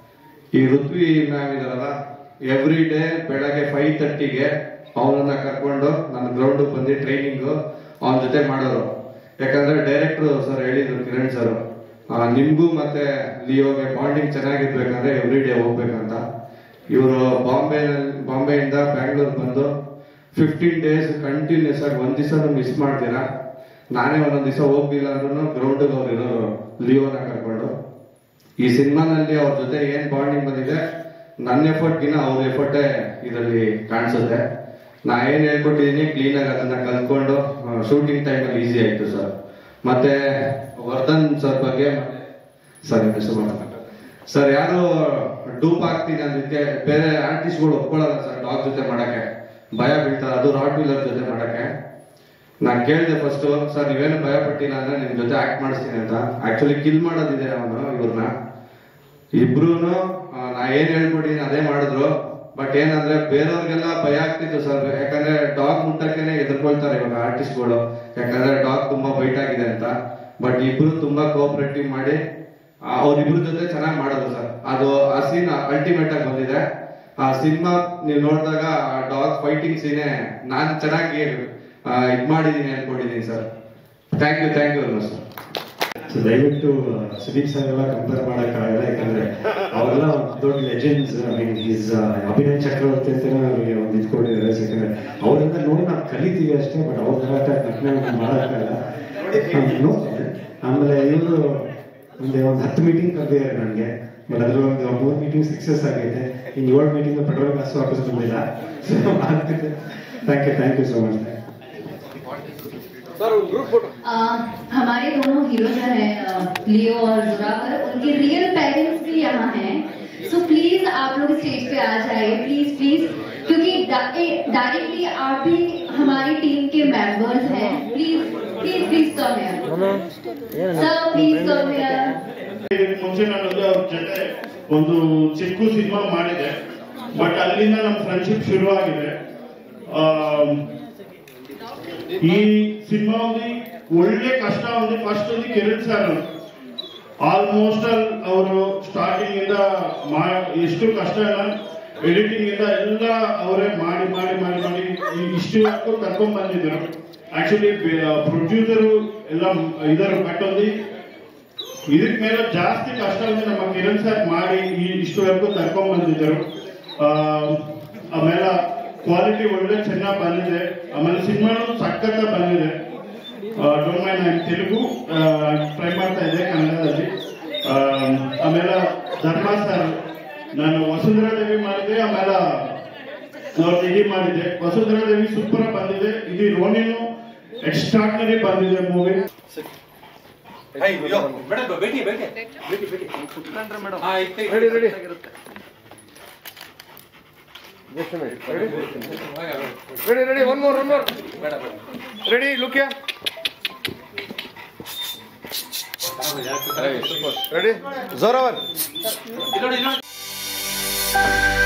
ಈ ಋತ್ವಿ ಮ್ಯಾಮ್ ಇದಾರಲ್ಲ ಎವ್ರಿ ಡೇ ಬೆಳಗ್ಗೆ ಫೈವ್ ತರ್ಟಿಗೆ ಅವನನ್ನ ಕರ್ಕೊಂಡು ನನ್ನ ಗ್ರೌಂಡ್ ಬಂದು ಟ್ರೈನಿಂಗ್ ಅವನ ಜೊತೆ ಮಾಡೋರು ಯಾಕಂದ್ರೆ ಡೈರೆಕ್ಟರ್ ಸರ್ ಹೇಳಿದ್ರು ಕಿರಣ್ ಸರ್ ನಿಮ್ಗೂ ಮತ್ತೆ ಲಿಯೋಗೆ ಬಾಂಡಿಂಗ್ ಚೆನ್ನಾಗಿರ್ಬೇಕಂದ್ರೆ ಎವ್ರಿ ಡೇ ಹೋಗ್ಬೇಕಂತ ಇವರು ಬಾಂಬೆ ಬಾಂಬೆಯಿಂದ ಬ್ಯಾಂಗ್ಳೂರ್ ಬಂದು ಫಿಫ್ಟೀನ್ ಡೇಸ್ ಕಂಟಿನ್ಯೂಸ್ ಆಗಿ ಒಂದ್ ದಿವಸ ಮಿಸ್ ಮಾಡ್ತೀರಾ ನಾನೇ ಒಂದೊಂದ್ ದಿವಸ ಹೋಗ್ಲಿಲ್ಲ ಅಂದ್ರೂ ಗ್ರೌಂಡ್ ಅವ್ರು ಇರೋರು ಲಿಯೋನ ಕರ್ಕೊಂಡು ಈ ಸಿನಿಮಾನಲ್ಲಿ ಅವ್ರ ಜೊತೆ ಏನ್ ಬಾಂಡಿಂಗ್ ಬಂದಿದೆ ನನ್ನ ಎಫರ್ಟ್ಗಿನ ಅವ್ರ ಎಫರ್ಟೇ ಇದರಲ್ಲಿ ಕಾಣಿಸುತ್ತೆ ನಾ ಏನ್ ಹೇಳ್ಕೊಟ್ಟಿದೀನಿ ಕ್ಲೀನ್ ಆಗಿ ಅದನ್ನ ಕಲ್ತ್ಕೊಂಡು ಶೂಟಿಂಗ್ ಟೈಮಲ್ಲಿ ಈಸಿ ಆಯ್ತು ಸರ್ ಮತ್ತೆ ವರ್ಧನ್ ಸರ್ ಬಗ್ಗೆ ಸರ್ ಹೆಸರು ಸರ್ ಯಾರು ಡೂಪ್ ಆಗ್ತೀನಿ ಅಂದಿದ್ದೆ ಬೇರೆ ಆರ್ಟಿಸ್ಟ್ಗಳು ಒಪ್ಕೊಳ್ಳಲ್ಲ ಸರ್ ಡಾಗ್ ಜೊತೆ ಮಾಡಕ್ಕೆ ಭಯ ಬೀಳ್ತಾರೆ ಅದು ರಾಟ್ ವೀಲರ್ ಜೊತೆ ಮಾಡಕ್ಕೆ ನಾನ್ ಕೇಳಿದೆ ಫಸ್ಟ್ ಸರ್ ನೀವೇನು ಭಯ ಪಟ್ಟಿಲ್ಲ ಅಂದ್ರೆ ನಿಮ್ ಜೊತೆ ಆಕ್ಟ್ ಮಾಡಿಸ್ತೀನಿ ಅಂತ ಆಕ್ಚುಲಿ ಕಿಲ್ ಮಾಡೋದಿದೆ ಅವನು ಇವ್ರನ್ನ ಇಬ್ರು ನಾ ಏನ್ ಹೇಳ್ಕೊಟ್ಟಿದ್ದೀನಿ ಅದೇ ಮಾಡಿದ್ರು ಬಟ್ ಏನಂದ್ರೆ ಬೇರೆಯವ್ರಿಗೆಲ್ಲ ಭಯ ಆಗ್ತಿತ್ತು ಸರ್ ಯಾಕಂದ್ರೆ ಡಾಗ್ ಮುಟ್ಟಕ್ಕೇನೆ ಎದುರ್ಕೊಳ್ತಾರೆ ಇವಾಗ ಆರ್ಟಿಸ್ಟ್ಗಳು ಯಾಕಂದ್ರೆ ಡಾಗ್ ತುಂಬಾ ಬೈಟ್ ಆಗಿದೆ ಅಂತ ಬಟ್ ಇಬ್ರು ತುಂಬಾ ಕೋಆಪರೇಟಿವ್ ಮಾಡಿ ಆ, ಅವ್ರಿಬ್ರ ಜೊತೆ ಚೆನ್ನಾಗಿ ಮಾಡೋದು ಸರ್ ಅದು ಆ ಸೀನ್ ಅಲ್ಟಿಮೇಟ್ ಆಗಿ ಬಂದಿದೆ ಆ ಸಿನಿಮಾ ನೀವು ನೋಡಿದಾಗ ಆ ಡಾಗ್ ಫೈಟಿಂಗ್ ಸೀನೆ ನಾನ್ ಚೆನ್ನಾಗಿ ಆ, ಇದ್ ಮಾಡಿದೀನಿ ಅನ್ಕೊಂಡಿದೀನಿ sir thank you thank you sir so ದಯವಿಟ್ಟು ಸುದೀಪ್ ಸರ್ ಎಲ್ಲ ಕಂಪೇರ್ ಮಾಡೋಕ್ಕಾಗಲ್ಲ ಯಾಕಂದ್ರೆ ಅವರೆಲ್ಲ ಒಂದು ದೊಡ್ಡ ಲೆಜೆಂಡ್ಸ್ ಐ ಮೀನ್ ಈಸ್ ಅಭಿನಯ ಚಕ್ರವರ್ತಿ ಅಂತಾನೆ ಅವ್ರಿಗೆ ಒಂದು ಇದ್ಕೊಂಡಿದ್ದಾರೆ ಯಾಕಂದ್ರೆ ಅವರಿಂದ ನೋಡಿ ನಾವು ಕಲಿತೀವಿ ಅಷ್ಟೇ ಬಟ್ ಅವ್ರ ತರ ನಟನೆ ಮಾಡೋಕ್ಕಾಗಲ್ಲ No. ಆಮೇಲೆ ಇವರು ಒಂದು ಒಂದು ಹತ್ತು ಮೀಟಿಂಗ್ ಕರೆದಿದ್ದಾರೆ ನನಗೆ ಬಟ್ ಅದ್ರ ಒಂದು ಮೂರು ಮೀಟಿಂಗ್ ಸಕ್ಸಸ್ ಆಗೈತೆ ಇನ್ನು ಏಳು ಮೀಟಿಂಗ್ ಪೆಟ್ರೋಲ್ ಕಾಸು ವಾಪಸ್ ಬಂದಿಲ್ಲ thank you thank you so much अ, हमारे दोनों हीरो जो हैं अ, लियो और जुरावर उनके रियल पेरेंट्स भी यहाँ हैं सो प्लीज आप लोग स्टेज पे आ जाइए प्लीज प्लीज क्योंकि डायरेक्टली आप भी हमारी टीम के मेंबर्स हैं please please please come here sir please come here ಇದಕ್ಕೆ ಮುಂಚೆ ನಾನು ಒಂದು ಅವ್ರ ಜೊತೆ ಒಂದು ಚಿಕ್ಕ ಸಿನಿಮಾ ಮಾಡಿದೆ ಬಟ್ ಅಲ್ಲಿಂದ ನಮ್ಮ ಫ್ರೆಂಡ್ಶಿಪ್ ಶುರು ಆಗಿದೆ ಆಮ್, ಈ ಸಿನಿಮಾ ಒಂದು ಒಳ್ಳೆ ಕಷ್ಟ ಒಂದು ಫಸ್ಟ್ ಒಂದು ಕಿರಣ್ ಸರ್ ಆಲ್ಮೋಸ್ಟ್ ಆಲ್ ಅವರು ಸ್ಟಾರ್ಟಿಂಗ್ ಇಂದ ಮಾ ಎಷ್ಟು ಕಷ್ಟ ಎಡಿಟಿಂಗ್ ಇಂದ ಎಲ್ಲ ಅವರೇ ಮಾಡಿ ಮಾಡಿ ಮಾಡಿ ಮಾಡಿ ಈ ಇಷ್ಟುವರೆಗೂ ಕರ್ಕೊಂಡ್ ಬಂದಿದ್ರು ಆಕ್ಚುಲಿ ಪ್ರೊಡ್ಯೂಸರು ಎಲ್ಲ ಇದರ ಬಟ್ ಒಂದು ಇದಕ್ ಮೇಲೆ ಜಾಸ್ತಿ ಕಷ್ಟ ಅಂದ್ರೆ ನಮ್ಮ ಕಿರಣ್ ಸರ್ ಮಾಡಿ ಈ ಇಷ್ಟುವರೆಗೂ ಕರ್ಕೊಂಡ್ ಬಂದಿದ್ದರು ಆ, ಆಮೇಲೆ ಕ್ವಾಲಿಟಿ ಒಳ್ಳೆ ಚೆನ್ನಾಗಿ ಬಂದಿದೆ ಆಮೇಲೆ ಸಿನಿಮಾನು ಸಖತ್ತ ಬಂದಿದೆ ಡೋಂಟ್ ಮೈಂಡ್ ನಾನು ತೆಲುಗು ಟ್ರೈ ಮಾಡ್ತಾ ಇದ್ದೆ ಕನ್ನಡದಲ್ಲಿ ಆ, ಆಮೇಲೆ ಧರ್ಮ ಸರ್ ನಾನು ವಸುಂಧರಾ ದೇವಿ ಮಾಡಿದೆ ಆಮೇಲೆ ಅವ್ರದ್ದು ಇಡೀ ಮಾಡಿದೆ ವಸುಂಧರಾ ದೇವಿ ಸೂಪರ್ ಬಂದಿದೆ ಇದು ರೋನಿನು ಎಕ್ಸ್ಟ್ರಾರ್ಡಿನರಿ ಬಂದಿದೆ movie ready ready ready ready one more one more ready look ready ಜೋರವರ್